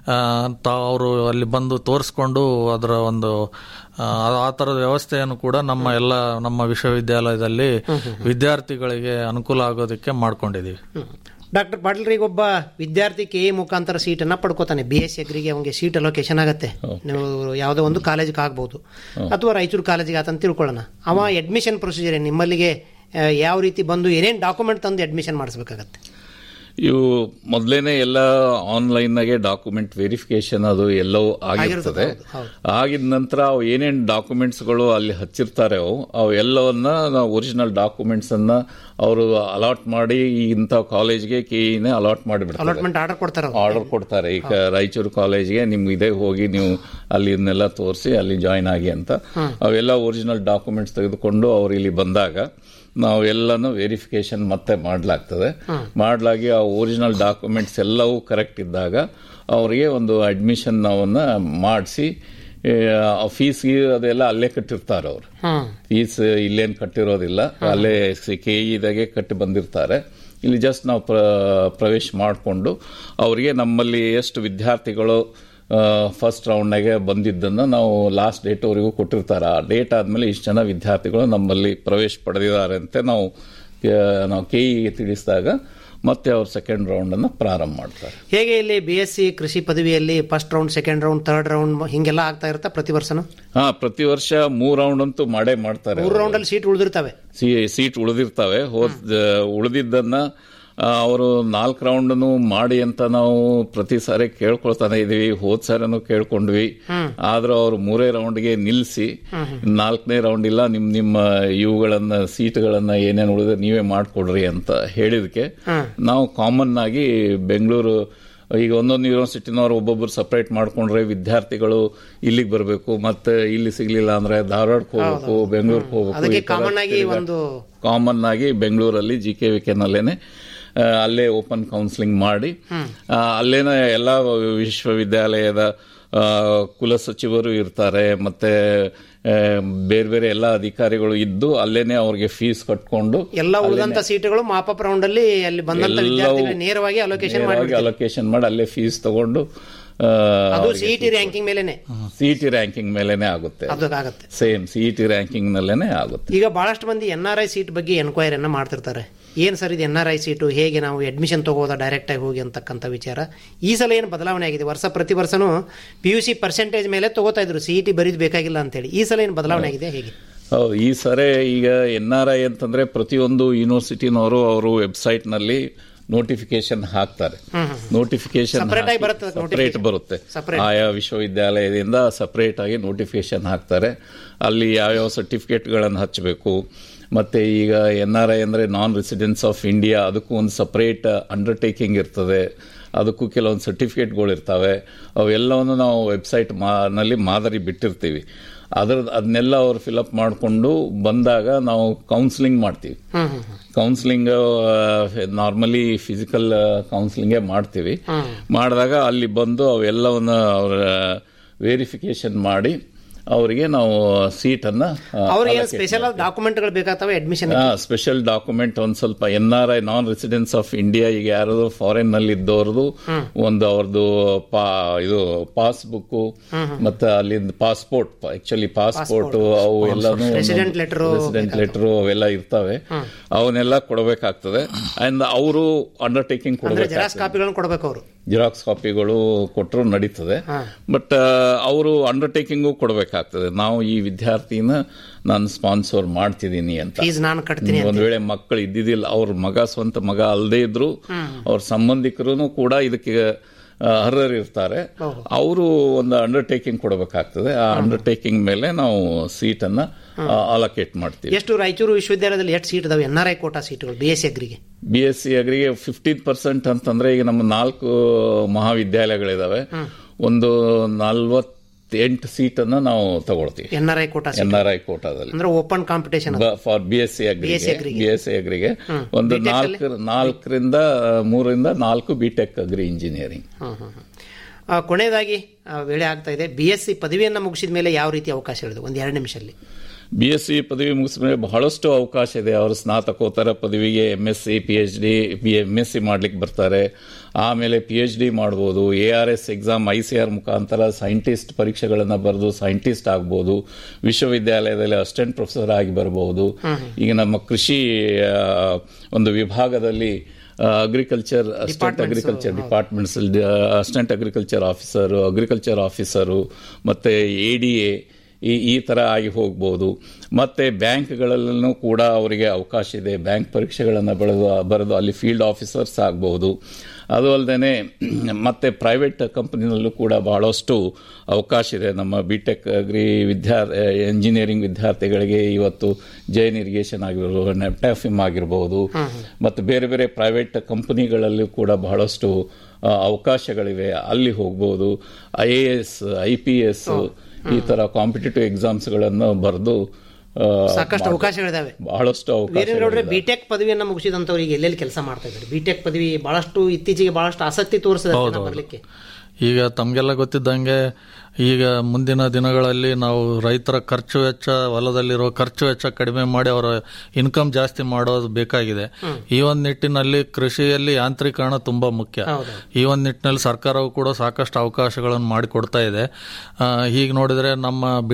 ಅವರು ಅಲ್ಲಿ ಬಂದು ತೋರಿಸ್ಕೊಂಡು ಅದರ ಒಂದು ಆ, ಆ ಥರದ ವ್ಯವಸ್ಥೆಯನ್ನು ಕೂಡ ನಮ್ಮ ಎಲ್ಲ ನಮ್ಮ ವಿಶ್ವವಿದ್ಯಾಲಯದಲ್ಲಿ ವಿದ್ಯಾರ್ಥಿಗಳಿಗೆ ಅನುಕೂಲ ಆಗೋದಕ್ಕೆ ಮಾಡ್ಕೊಂಡಿದ್ದೀವಿ ಡಾಕ್ಟರ್ ಪಾಟೀಲ್ ಈಗ ಒಬ್ಬ ವಿದ್ಯಾರ್ಥಿ ಕೆ ಎ ಮುಖಾಂತರ ಸೀಟನ್ನು ಪಡ್ಕೋತಾನೆ ಬಿ ಎಸ್ ಸಿ ಅಗ್ರಿಗೆ ಅವನಿಗೆ ಸೀಟ್ ಅಲೋಕೇಶನ್ ಆಗತ್ತೆ ನೀವು ಯಾವುದೋ ಒಂದು ಕಾಲೇಜಿಗೆ ಆಗ್ಬೋದು ಅಥವಾ ರಾಯಚೂರು ಕಾಲೇಜಿಗೆ ಆತಂತ ತಿಳ್ಕೊಳ್ಳೋಣ ಅವ ಅಡ್ಮಿಷನ್ ಪ್ರೊಸೀಜರ್ ನಿಮ್ಮಲ್ಲಿಗೆ ಆ, ಯಾವ ರೀತಿ ಬಂದು ಏನೇನು ಡಾಕ್ಯುಮೆಂಟ್ ತಂದು ಅಡ್ಮಿಷನ್ ಮಾಡಿಸ್ಬೇಕಾಗತ್ತೆ ಇವು ಮೊದಲೇನೆ ಎಲ್ಲ ಆನ್ಲೈನ್ನಾಗೆ ಡಾಕ್ಯುಮೆಂಟ್ ವೆರಿಫಿಕೇಶನ್ ಅದು ಎಲ್ಲವೂ ಆಗಿರ್ತದೆ ಆಗಿದ ನಂತರ ಅವು ಏನೇನು ಡಾಕ್ಯುಮೆಂಟ್ಸ್ಗಳು ಅಲ್ಲಿ ಹಚ್ಚಿರ್ತಾರೆ ಅವು ಅವು ಎಲ್ಲವನ್ನ ನಾವು ಒರಿಜಿನಲ್ ಡಾಕ್ಯುಮೆಂಟ್ಸ್ ಅನ್ನ ಅವರು ಅಲಾಟ್ ಮಾಡಿ ಈ ಇಂಥ ಕಾಲೇಜ್ಗೆ ಕೆಇನೇ ಅಲಾಟ್ ಮಾಡಿಬಿಡ್ತಾರೆ ಅಲಾಟ್ಮೆಂಟ್ ಆರ್ಡರ್ ಕೊಡ್ತಾರ ಅವ್ರು. ಆರ್ಡರ್ ಕೊಡ್ತಾರೆ ಈಗ ರಾಯಚೂರು ಕಾಲೇಜ್ಗೆ ನಿಮ್ಗೆ ಇದೇ ಹೋಗಿ ನೀವು ಅಲ್ಲಿ ಇದನ್ನೆಲ್ಲ ತೋರಿಸಿ ಅಲ್ಲಿ ಜಾಯ್ನ್ ಆಗಿ ಅಂತ ಅವೆಲ್ಲ ಒರಿಜಿನಲ್ ಡಾಕ್ಯುಮೆಂಟ್ಸ್ ತೆಗೆದುಕೊಂಡು ಅವ್ರು ಇಲ್ಲಿ ಬಂದಾಗ ನಾವು ಎಲ್ಲನೂ ವೆರಿಫಿಕೇಶನ್ ಮತ್ತೆ ಮಾಡಲಾಗ್ತದೆ ಮಾಡಲಾಗಿ ಆ ಒರಿಜಿನಲ್ ಡಾಕ್ಯುಮೆಂಟ್ಸ್ ಎಲ್ಲವೂ ಕರೆಕ್ಟ್ ಇದ್ದಾಗ ಅವರಿಗೆ ಒಂದು ಅಡ್ಮಿಷನ್ ನಾವನ್ನ ಮಾಡಿಸಿ ಫೀಸ್ ಅದೆಲ್ಲ ಅಲ್ಲೇ ಕಟ್ಟಿರ್ತಾರೆ ಅವರು ಹ್ಮ್ ಫೀಸ್ ಇಲ್ಲೇನು ಕಟ್ಟಿರೋದಿಲ್ಲ ಅಲ್ಲೇ ಕೆ ಇದಾಗೆ ಕಟ್ಟಿ ಬಂದಿರ್ತಾರೆ ಇಲ್ಲಿ ಜಸ್ಟ್ ನಾವು ಪ್ರ- ಪ್ರವೇಶ ಮಾಡಿಕೊಂಡು ಅವರಿಗೆ ನಮ್ಮಲ್ಲಿ ಎಷ್ಟು ವಿದ್ಯಾರ್ಥಿಗಳು ಫಸ್ಟ್ ರೌಂಡ್ನಾಗೆ ಬಂದಿದ್ದನ್ನು ನಾವು ಲಾಸ್ಟ್ ಡೇಟ್ ಅವರಿಗೂ ಕೊಟ್ಟಿರ್ತಾರೆ ಆ ಡೇಟ್ ಆದಮೇಲೆ ಇಷ್ಟು ಜನ ವಿದ್ಯಾರ್ಥಿಗಳು ನಮ್ಮಲ್ಲಿ ಪ್ರವೇಶ ಪಡೆದಿದ್ದಾರೆ ಅಂತ ನಾವು ಆ, ನಾವು ಕೆ ಇಗೆ ತಿಳಿಸಿದಾಗ ಮತ್ತೆ ಅವ್ರು ಸೆಕೆಂಡ್ ರೌಂಡನ್ನು ಪ್ರಾರಂಭ ಮಾಡ್ತಾರೆ ಹೇಗೆ ಇಲ್ಲಿ ಬಿ ಎಸ್ ಸಿ ಕೃಷಿ ಪದವಿಯಲ್ಲಿ first round second round third round ಹಿಂಗೆಲ್ಲ ಆಗ್ತಾ ಇರುತ್ತಾ ಪ್ರತಿ ವರ್ಷನೂ ಹಾ ಪ್ರತಿ ವರ್ಷ ಮೂರ್ ರೌಂಡ್ ಅಂತೂ ಮಾಡೇ ಮಾಡ್ತಾರೆ ಮೂರು ರೌಂಡ್ ಅಲ್ಲಿ ಸೀಟ್ ಉಳಿದಿರ್ತವೆ ಸಿ- ಸೀಟ್ ಉಳಿದಿರ್ತವೆ ಹೋದ್ ಉಳಿದಿದ್ದನ್ನ ಆ, ಅವರು ನಾಲ್ಕು ರೌಂಡ್ನು ಮಾಡಿ ಅಂತ ನಾವು ಪ್ರತಿ ಸಾರಿ ಕೇಳ್ಕೊಳ್ತಾನೆ ಇದೀವಿ ಹೋದ್ ಸಾರಿನೂ ಕೇಳ್ಕೊಂಡ್ವಿ ಆದ್ರೂ ಅವ್ರು ಮೂರೇ ರೌಂಡ್ಗೆ ನಿಲ್ಲಿಸಿ ನಾಲ್ಕನೇ ರೌಂಡ್ ಇಲ್ಲ ನಿಮ್ ನಿಮ್ಮ ಇವುಗಳನ್ನ ಸೀಟ್ಗಳನ್ನ ಏನೇನು ಉಳಿದ್ರೆ ನೀವೇ ಮಾಡ್ಕೊಡ್ರಿ ಅಂತ ಹೇಳಿದಕ್ಕೆ ನಾವು ಕಾಮನ್ ಆಗಿ ಬೆಂಗಳೂರು ಈಗ ಒಂದೊಂದು ಯೂನಿವರ್ಸಿಟಿನವ್ರು ಒಬ್ಬೊಬ್ರು ಸಪರೇಟ್ ಮಾಡ್ಕೊಂಡ್ರೆ ವಿದ್ಯಾರ್ಥಿಗಳು ಇಲ್ಲಿಗೆ ಬರಬೇಕು ಮತ್ತೆ ಇಲ್ಲಿ ಸಿಗ್ಲಿಲ್ಲ ಅಂದ್ರೆ ಧಾರವಾಡಕ್ಕೆ ಹೋಗ್ಬೇಕು ಬೆಂಗಳೂರಿಗೆ ಅದಕ್ಕೆ ಹೋಗ್ಬೇಕು ಕಾಮನ್ ಆಗಿ ಒಂದು ಕಾಮನ್ ಆಗಿ ಬೆಂಗಳೂರಲ್ಲಿ ಜಿ ಕೆ ವಿ ಕೆನಲ್ಲೇನೆ ಆ, ಅಲ್ಲೇ ಓಪನ್ ಕೌನ್ಸಿಲಿಂಗ್ ಮಾಡಿ ಆ, ಅಲ್ಲೇನೆ ಎಲ್ಲ ವಿಶ್ವವಿದ್ಯಾಲಯದ ಆ, ಕುಲಸಚಿವರು ಇರ್ತಾರೆ ಮತ್ತೆ ಆ, ಬೇರೆ ಬೇರೆ ಎಲ್ಲ ಅಧಿಕಾರಿಗಳು ಇದ್ದು ಅಲ್ಲೇನೆ ಅವ್ರಿಗೆ ಫೀಸ್ ಕಟ್ಕೊಂಡು ಎಲ್ಲ ಉಳಿದಂತ ಸೀಟುಗಳು ಮಾಪಪ್ ರೌಂಡ್ ಅಲ್ಲಿ ಅಲ್ಲಿ ಬಂದಂತ ಎಲ್ಲವೂ ವಿದ್ಯಾರ್ಥಿಗಳು ನೇರವಾಗಿ ಅಲೋಕೇಶನ್ ಮಾಡಿ ಅಲೋಕೇಶನ್ ಮಾಡಿ ಅಲ್ಲೇ ಫೀಸ್ ತಗೊಂಡು ಅದು ಸಿಇಟಿ ರ್ಯಾಂಕಿಂಗ್ ಮೇಲೆನೆ ಸಿಇಟಿ ರ್ಯಾಂಕಿಂಗ್ ಮೇಲೆನೆ ಆಗುತ್ತೆ ಅದಕ್ಕಾಗತ್ತೆ ಸೇಮ್ ಸಿಇಟಿ ರ್ಯಾಂಕಿಂಗ್ ನಲ್ಲೇನೆ ಆಗುತ್ತೆ ಈಗ ಬಹಳಷ್ಟು ಮಂದಿ ಎನ್ ಆರ್ ಐ ಸೀಟ್ ಬಗ್ಗೆ ಎನ್ಕ್ವೈರಿಯನ್ನ ಮಾಡ್ತಿರ್ತಾರೆ ಏನ್ ಸರ್ ಇದು ಎನ್ ಆರ್ ಐ ಸೀಟು ಹೇಗೆ ನಾವು ಅಡ್ಮಿಷನ್ ತಗೋದಾ ಡೈರೆಕ್ಟ್ ಆಗಿ ಹೋಗಿ ಅಂತಕ್ಕಂಥ ವಿಚಾರ ಈ ಸಲ ಏನು ಬದಲಾವಣೆ ಆಗಿದೆ ವರ್ಷ ಪ್ರತಿ ವರ್ಷನೂ ಪಿ ಯು ಸಿ ಪರ್ಸೆಂಟೇಜ್ ಮೇಲೆ ತಗೋತಾ ಇದ್ರು ಸಿಇಟಿ ಬರೀದ್ ಬೇಕಾಗಿಲ್ಲ ಅಂತೇಳಿ ಈ ಸಲ ಏನು ಬದಲಾವಣೆ ಆಗಿದೆ ಹೇಗೆ ಹೌದು ಈ ಸರಿ ಈಗ ಎನ್ ಆರ್ ಐ ಅಂತಂದ್ರೆ ಪ್ರತಿಯೊಂದು ಯೂನಿವರ್ಸಿಟಿನವರು ಅವರು ವೆಬ್ಸೈಟ್ ನಲ್ಲಿ ನೋಟಿಫಿಕೇಶನ್ ಹಾಕ್ತಾರೆ ನೋಟಿಫಿಕೇಶನ್ Separate ಆಗಿ ಬರುತ್ತೆ ಅದಕ್ಕೆ ಸಪರೇಟ್ notification. ಬರುತ್ತೆ Separate. ಆಯಾ ವಿಶ್ವವಿದ್ಯಾಲಯದಿಂದ ಸಪರೇಟ್ ಆಗಿ ನೋಟಿಫಿಕೇಶನ್ ಹಾಕ್ತಾರೆ ಅಲ್ಲಿ ಯಾವ್ಯಾವ ಸರ್ಟಿಫಿಕೇಟ್ಗಳನ್ನು ಹಚ್ಚಬೇಕು ಮತ್ತೆ ಈಗ ಎನ್ ಆರ್ ಐ ಅಂದ್ರೆ ನಾನ್ ರೆಸಿಡೆನ್ಸ್ ಆಫ್ ಇಂಡಿಯಾ ಅದಕ್ಕೂ ಒಂದು ಸಪರೇಟ್ ಅಂಡರ್ಟೇಕಿಂಗ್ ಇರ್ತದೆ ಅದಕ್ಕೂ ಕೆಲವೊಂದು ಸರ್ಟಿಫಿಕೇಟ್ಗಳು ಇರ್ತವೆ ಅವೆಲ್ಲವನ್ನು ನಾವು ವೆಬ್ಸೈಟ್ ನಲ್ಲಿ ಮಾದರಿ ಬಿಟ್ಟಿರ್ತೀವಿ ಅದ್ರ ಅದನ್ನೆಲ್ಲ ಅವ್ರು ಫಿಲಪ್ ಮಾಡಿಕೊಂಡು ಬಂದಾಗ ನಾವು ಕೌನ್ಸಿಲಿಂಗ್ ಮಾಡ್ತೀವಿ ಕೌನ್ಸಿಲಿಂಗ್ ನಾರ್ಮಲಿ ಫಿಸಿಕಲ್ ಕೌನ್ಸಿಲಿಂಗೇ ಮಾಡ್ತೀವಿ ಮಾಡಿದಾಗ ಅಲ್ಲಿ ಬಂದು ಅವೆಲ್ಲವನ್ನ ಅವರ ವೆರಿಫಿಕೇಶನ್ ಮಾಡಿ ಅವರಿಗೆ ನಾವು ಸೀಟನ್ನು ಅವ್ರಿಗೆ ಏನು ಸ್ಪೆಷಲ್ ಡಾಕ್ಯುಮೆಂಟ್ಗಳು ಬೇಕಾಗ್ತವೆ ಅಡ್ಮಿಷನ್ ಸ್ಪೆಷಲ್ ಡಾಕ್ಯುಮೆಂಟ್ ಒಂದ್ ಸ್ವಲ್ಪ N R I non residence of India ಈಗ ಯಾರು ಫಾರಿನ್ ನಲ್ಲಿ ಇದ್ದವ್ರದ್ದು ಒಂದು ಅವ್ರದ್ದು ಪಾ ಇದು ಪಾಸ್ಬುಕ್ ಮತ್ತೆ ಅಲ್ಲಿಂದ ಪಾಸ್ಪೋರ್ಟ್ ಆಕ್ಚುಲಿ ಪಾಸ್ಪೋರ್ಟ್ ಅವು ಎಲ್ಲಾನು Resident letter ರೆಸಿಡೆಂಟ್ ಲೆಟರ್ ಅವೆಲ್ಲ ಇರ್ತವೆ ಅವನ್ನೆಲ್ಲ ಕೊಡಬೇಕಾಗ್ತದೆ ಅಂಡ್ ಅವರು ಅಂಡರ್ಟೇಕಿಂಗ್ ಅಂದ್ರೆ ಜೆರಾಕ್ಸ್ ಕೊಡಬೇಕು ಕಾಪಿಗಳನ್ನು ಕೊಡ್ಬೇಕು ಅವರು ಜಿರಾಕ್ಸ್ ಕಾಪಿಗಳು ಕೊಟ್ಟರು ನಡೀತದೆ ಬಟ್ ಅವರು ಅಂಡರ್ಟೇಕಿಂಗು ಕೊಡಬೇಕಾಗ್ತದೆ ನಾವು ಈ ವಿದ್ಯಾರ್ಥಿನ ನಾನು ಸ್ಪಾನ್ಸರ್ ಮಾಡ್ತಿದ್ದೀನಿ ಅಂತ ಫೀಸ್ ನಾನು ಕಟ್ತೀನಿ ಅಂತ ಒಂದ್ ವೇಳೆ ಮಕ್ಕಳು ಇದ್ದಿದ್ದಿಲ್ಲ ಅವ್ರ ಮಗ ಸ್ವಂತ ಮಗ ಅಲ್ಲದೆ ಇದ್ರು ಅವ್ರ ಸಂಬಂಧಿಕರು ಕೂಡ ಇದಕ್ಕೆ ಆ, ಅರ್ಹರಿರ್ತಾರೆ ಅವರು ಒಂದು ಅಂಡರ್ಟೇಕಿಂಗ್ ಕೊಡಬೇಕಾಗ್ತದೆ ಆ ಅಂಡರ್ಟೇಕಿಂಗ್ ಮೇಲೆ ನಾವು ಸೀಟನ್ನ ಅಲೋಕೇಟ್ ಮಾಡ್ತೀವಿ ಎಷ್ಟು ರಾಯಚೂರು ವಿಶ್ವವಿದ್ಯಾಲಯದಲ್ಲಿ ಎಷ್ಟು ಸೀಟ್ ಇದಾವೆ ಎನ್ ಆರ್ ಐ ಕೋಟಾ ಸೀಟ್ಗಳು ಬಿ ಎಸ್ ಸಿ ಅಗ್ರಿಗೆ ಬಿ ಎಸ್ ಸಿ ಅಗ್ರಿಗೆ ಫಿಫ್ಟೀನ್ ಪರ್ಸೆಂಟ್ ಅಂತಂದ್ರೆ ಈಗ ನಮ್ಮ ನಾಲ್ಕು ಮಹಾವಿದ್ಯಾಲಯಗಳಿದಾವೆ ಒಂದು ನಲ್ವತ್ತೆಂಟು ಸೀಟನ್ನು ನಾವು ತಗೊಳ್ತೀವಿ N R I quota N seat R I ಕೋಟಾದಲ್ಲಿ ಅಂದ್ರೆ open competition for B S C BSc ಅಗ್ರಿಗೆ ಅಗ್ರಿಗೆ. ಬಿ ಎಸ್ ಸಿ ಅಗ್ರಿಗೆ ಹ್ಮ್. ಒಂದು B.Tech ಅಲ್ಲಿ? ನಾಲ್ಕು ನಾಲ್ಕರಿಂದ ಮೂರರಿಂದ ನಾಲ್ಕು ಬಿ ಟೆಕ್ ಅಗ್ರಿ ಇಂಜಿನಿಯರಿಂಗ್ ಕೊನೆಯದಾಗಿ ಆ, ವೇಳೆ ಆಗ್ತಾ ಇದೆ ಬಿ ಎಸ್ ಸಿ ಪದವಿಯನ್ನು ಮುಗಿಸಿದ ಮೇಲೆ ಯಾವ ರೀತಿ ಅವಕಾಶಗಳಿದೆ ಒಂದು ಎರಡು ನಿಮಿಷದಲ್ಲಿ ಬಿ ಎಸ್ ಸಿ ಪದವಿ ಮುಗಿಸಿದ ಮೇಲೆ ಬಹಳಷ್ಟು ಅವಕಾಶ ಇದೆ ಅವರು ಸ್ನಾತಕೋತ್ತರ ಪದವಿಗೆ M S C P H D B M S C ಮಾಡ್ಲಿಕ್ಕೆ ಬರ್ತಾರೆ ಆಮೇಲೆ ಪಿ ಎಚ್ ಡಿ ಮಾಡ್ಬೋದು A R S exam I C R ಮುಖಾಂತರ ಸೈಂಟಿಸ್ಟ್ ಪರೀಕ್ಷೆಗಳನ್ನು ಬರೆದು ಸೈಂಟಿಸ್ಟ್ ಆಗ್ಬೋದು ವಿಶ್ವವಿದ್ಯಾಲಯದಲ್ಲಿ ಅಸಿಸ್ಟೆಂಟ್ ಪ್ರೊಫೆಸರ್ ಆಗಿ ಬರಬಹುದು ಈಗ ನಮ್ಮ ಕೃಷಿ ಆ, ಒಂದು ವಿಭಾಗದಲ್ಲಿ agriculture assistant agriculture departments assistant agriculture officer agriculture officer ಮತ್ತೆ ಎ ಡಿ ಎ ಈ ಈ ಥರ ಆಗಿ ಹೋಗ್ಬೋದು ಮತ್ತೆ ಬ್ಯಾಂಕ್ಗಳಲ್ಲೂ ಕೂಡ ಅವರಿಗೆ ಅವಕಾಶ ಇದೆ ಬ್ಯಾಂಕ್ ಪರೀಕ್ಷೆಗಳನ್ನು ಬರೆದು ಬರೆದು ಅಲ್ಲಿ ಫೀಲ್ಡ್ ಆಫೀಸರ್ಸ್ ಆಗ್ಬೋದು ಅದು ಅಲ್ಲದೆ ಮತ್ತೆ ಪ್ರೈವೇಟ್ ಕಂಪನಿನಲ್ಲೂ ಕೂಡ ಬಹಳಷ್ಟು ಅವಕಾಶ ಇದೆ ನಮ್ಮ ಬಿ ಟೆಕ್ ಅಗ್ರಿ ವಿದ್ಯಾ ಇಂಜಿನಿಯರಿಂಗ್ ವಿದ್ಯಾರ್ಥಿಗಳಿಗೆ ಇವತ್ತು ಜೈನ್ ಇರಿಗೇಷನ್ ಆಗಿರ್ಬೋದು ನೆಪ್ಟಾಫಿಮ್ ಆಗಿರ್ಬೋದು ಮತ್ತು ಬೇರೆ ಬೇರೆ ಪ್ರೈವೇಟ್ ಕಂಪನಿಗಳಲ್ಲೂ ಕೂಡ ಬಹಳಷ್ಟು ಆ, ಅವಕಾಶಗಳಿವೆ ಅಲ್ಲಿ ಹೋಗ್ಬೋದು I A S I P S ಈ ತರ ಕಾಂಪಿಟೇಟಿವ್ ಎಕ್ಸಾಮ್ಸ್ಗಳನ್ನು ಬರೆದು ಸಾಕಷ್ಟು ಅವಕಾಶಗಳಿದಾವೆ ಬಹಳಷ್ಟು ವೀರೇಂದ್ರ ಅವಕಾಶ ಬಿಟೆಕ್ ಪದವಿಯನ್ನು ಮುಗಿಸಿದಂತವ್ರಿಗೆ ಎಲ್ಲೆಲ್ಲಿ ಕೆಲಸ ಮಾಡ್ತಾ ಇದ್ದಾರೆ ಬಿಟೆಕ್ ಪದವಿ ಬಹಳಷ್ಟು ಇತ್ತೀಚೆಗೆ ಬಹಳಷ್ಟು ಆಸಕ್ತಿ ತೋರಿಸಿದೆ ಹೌದು, ಹೌದು. ಬರಲಿಕ್ಕೆ ಈಗ ತಮಗೆಲ್ಲ ಗೊತ್ತಿದ್ದಂಗೆ ಈಗ ಮುಂದಿನ ದಿನಗಳಲ್ಲಿ ನಾವು ರೈತರ ಖರ್ಚು ವೆಚ್ಚ ಹೊಲದಲ್ಲಿರೋ ಖರ್ಚು ವೆಚ್ಚ ಕಡಿಮೆ ಮಾಡಿ ಅವರ ಇನ್ಕಮ್ ಜಾಸ್ತಿ ಮಾಡೋದು ಬೇಕಾಗಿದೆ ಈ ಒಂದು ನಿಟ್ಟಿನಲ್ಲಿ ಕೃಷಿಯಲ್ಲಿ ಯಾಂತ್ರೀಕರಣ ತುಂಬಾ ಮುಖ್ಯ ಈ ಒಂದು ನಿಟ್ಟಿನಲ್ಲಿ ಸರ್ಕಾರವು ಕೂಡ ಸಾಕಷ್ಟು ಅವಕಾಶಗಳನ್ನು ಮಾಡಿಕೊಡ್ತಾ ಇದೆ ಆ, ಹೀಗೆ ನೋಡಿದ್ರೆ ನಮ್ಮ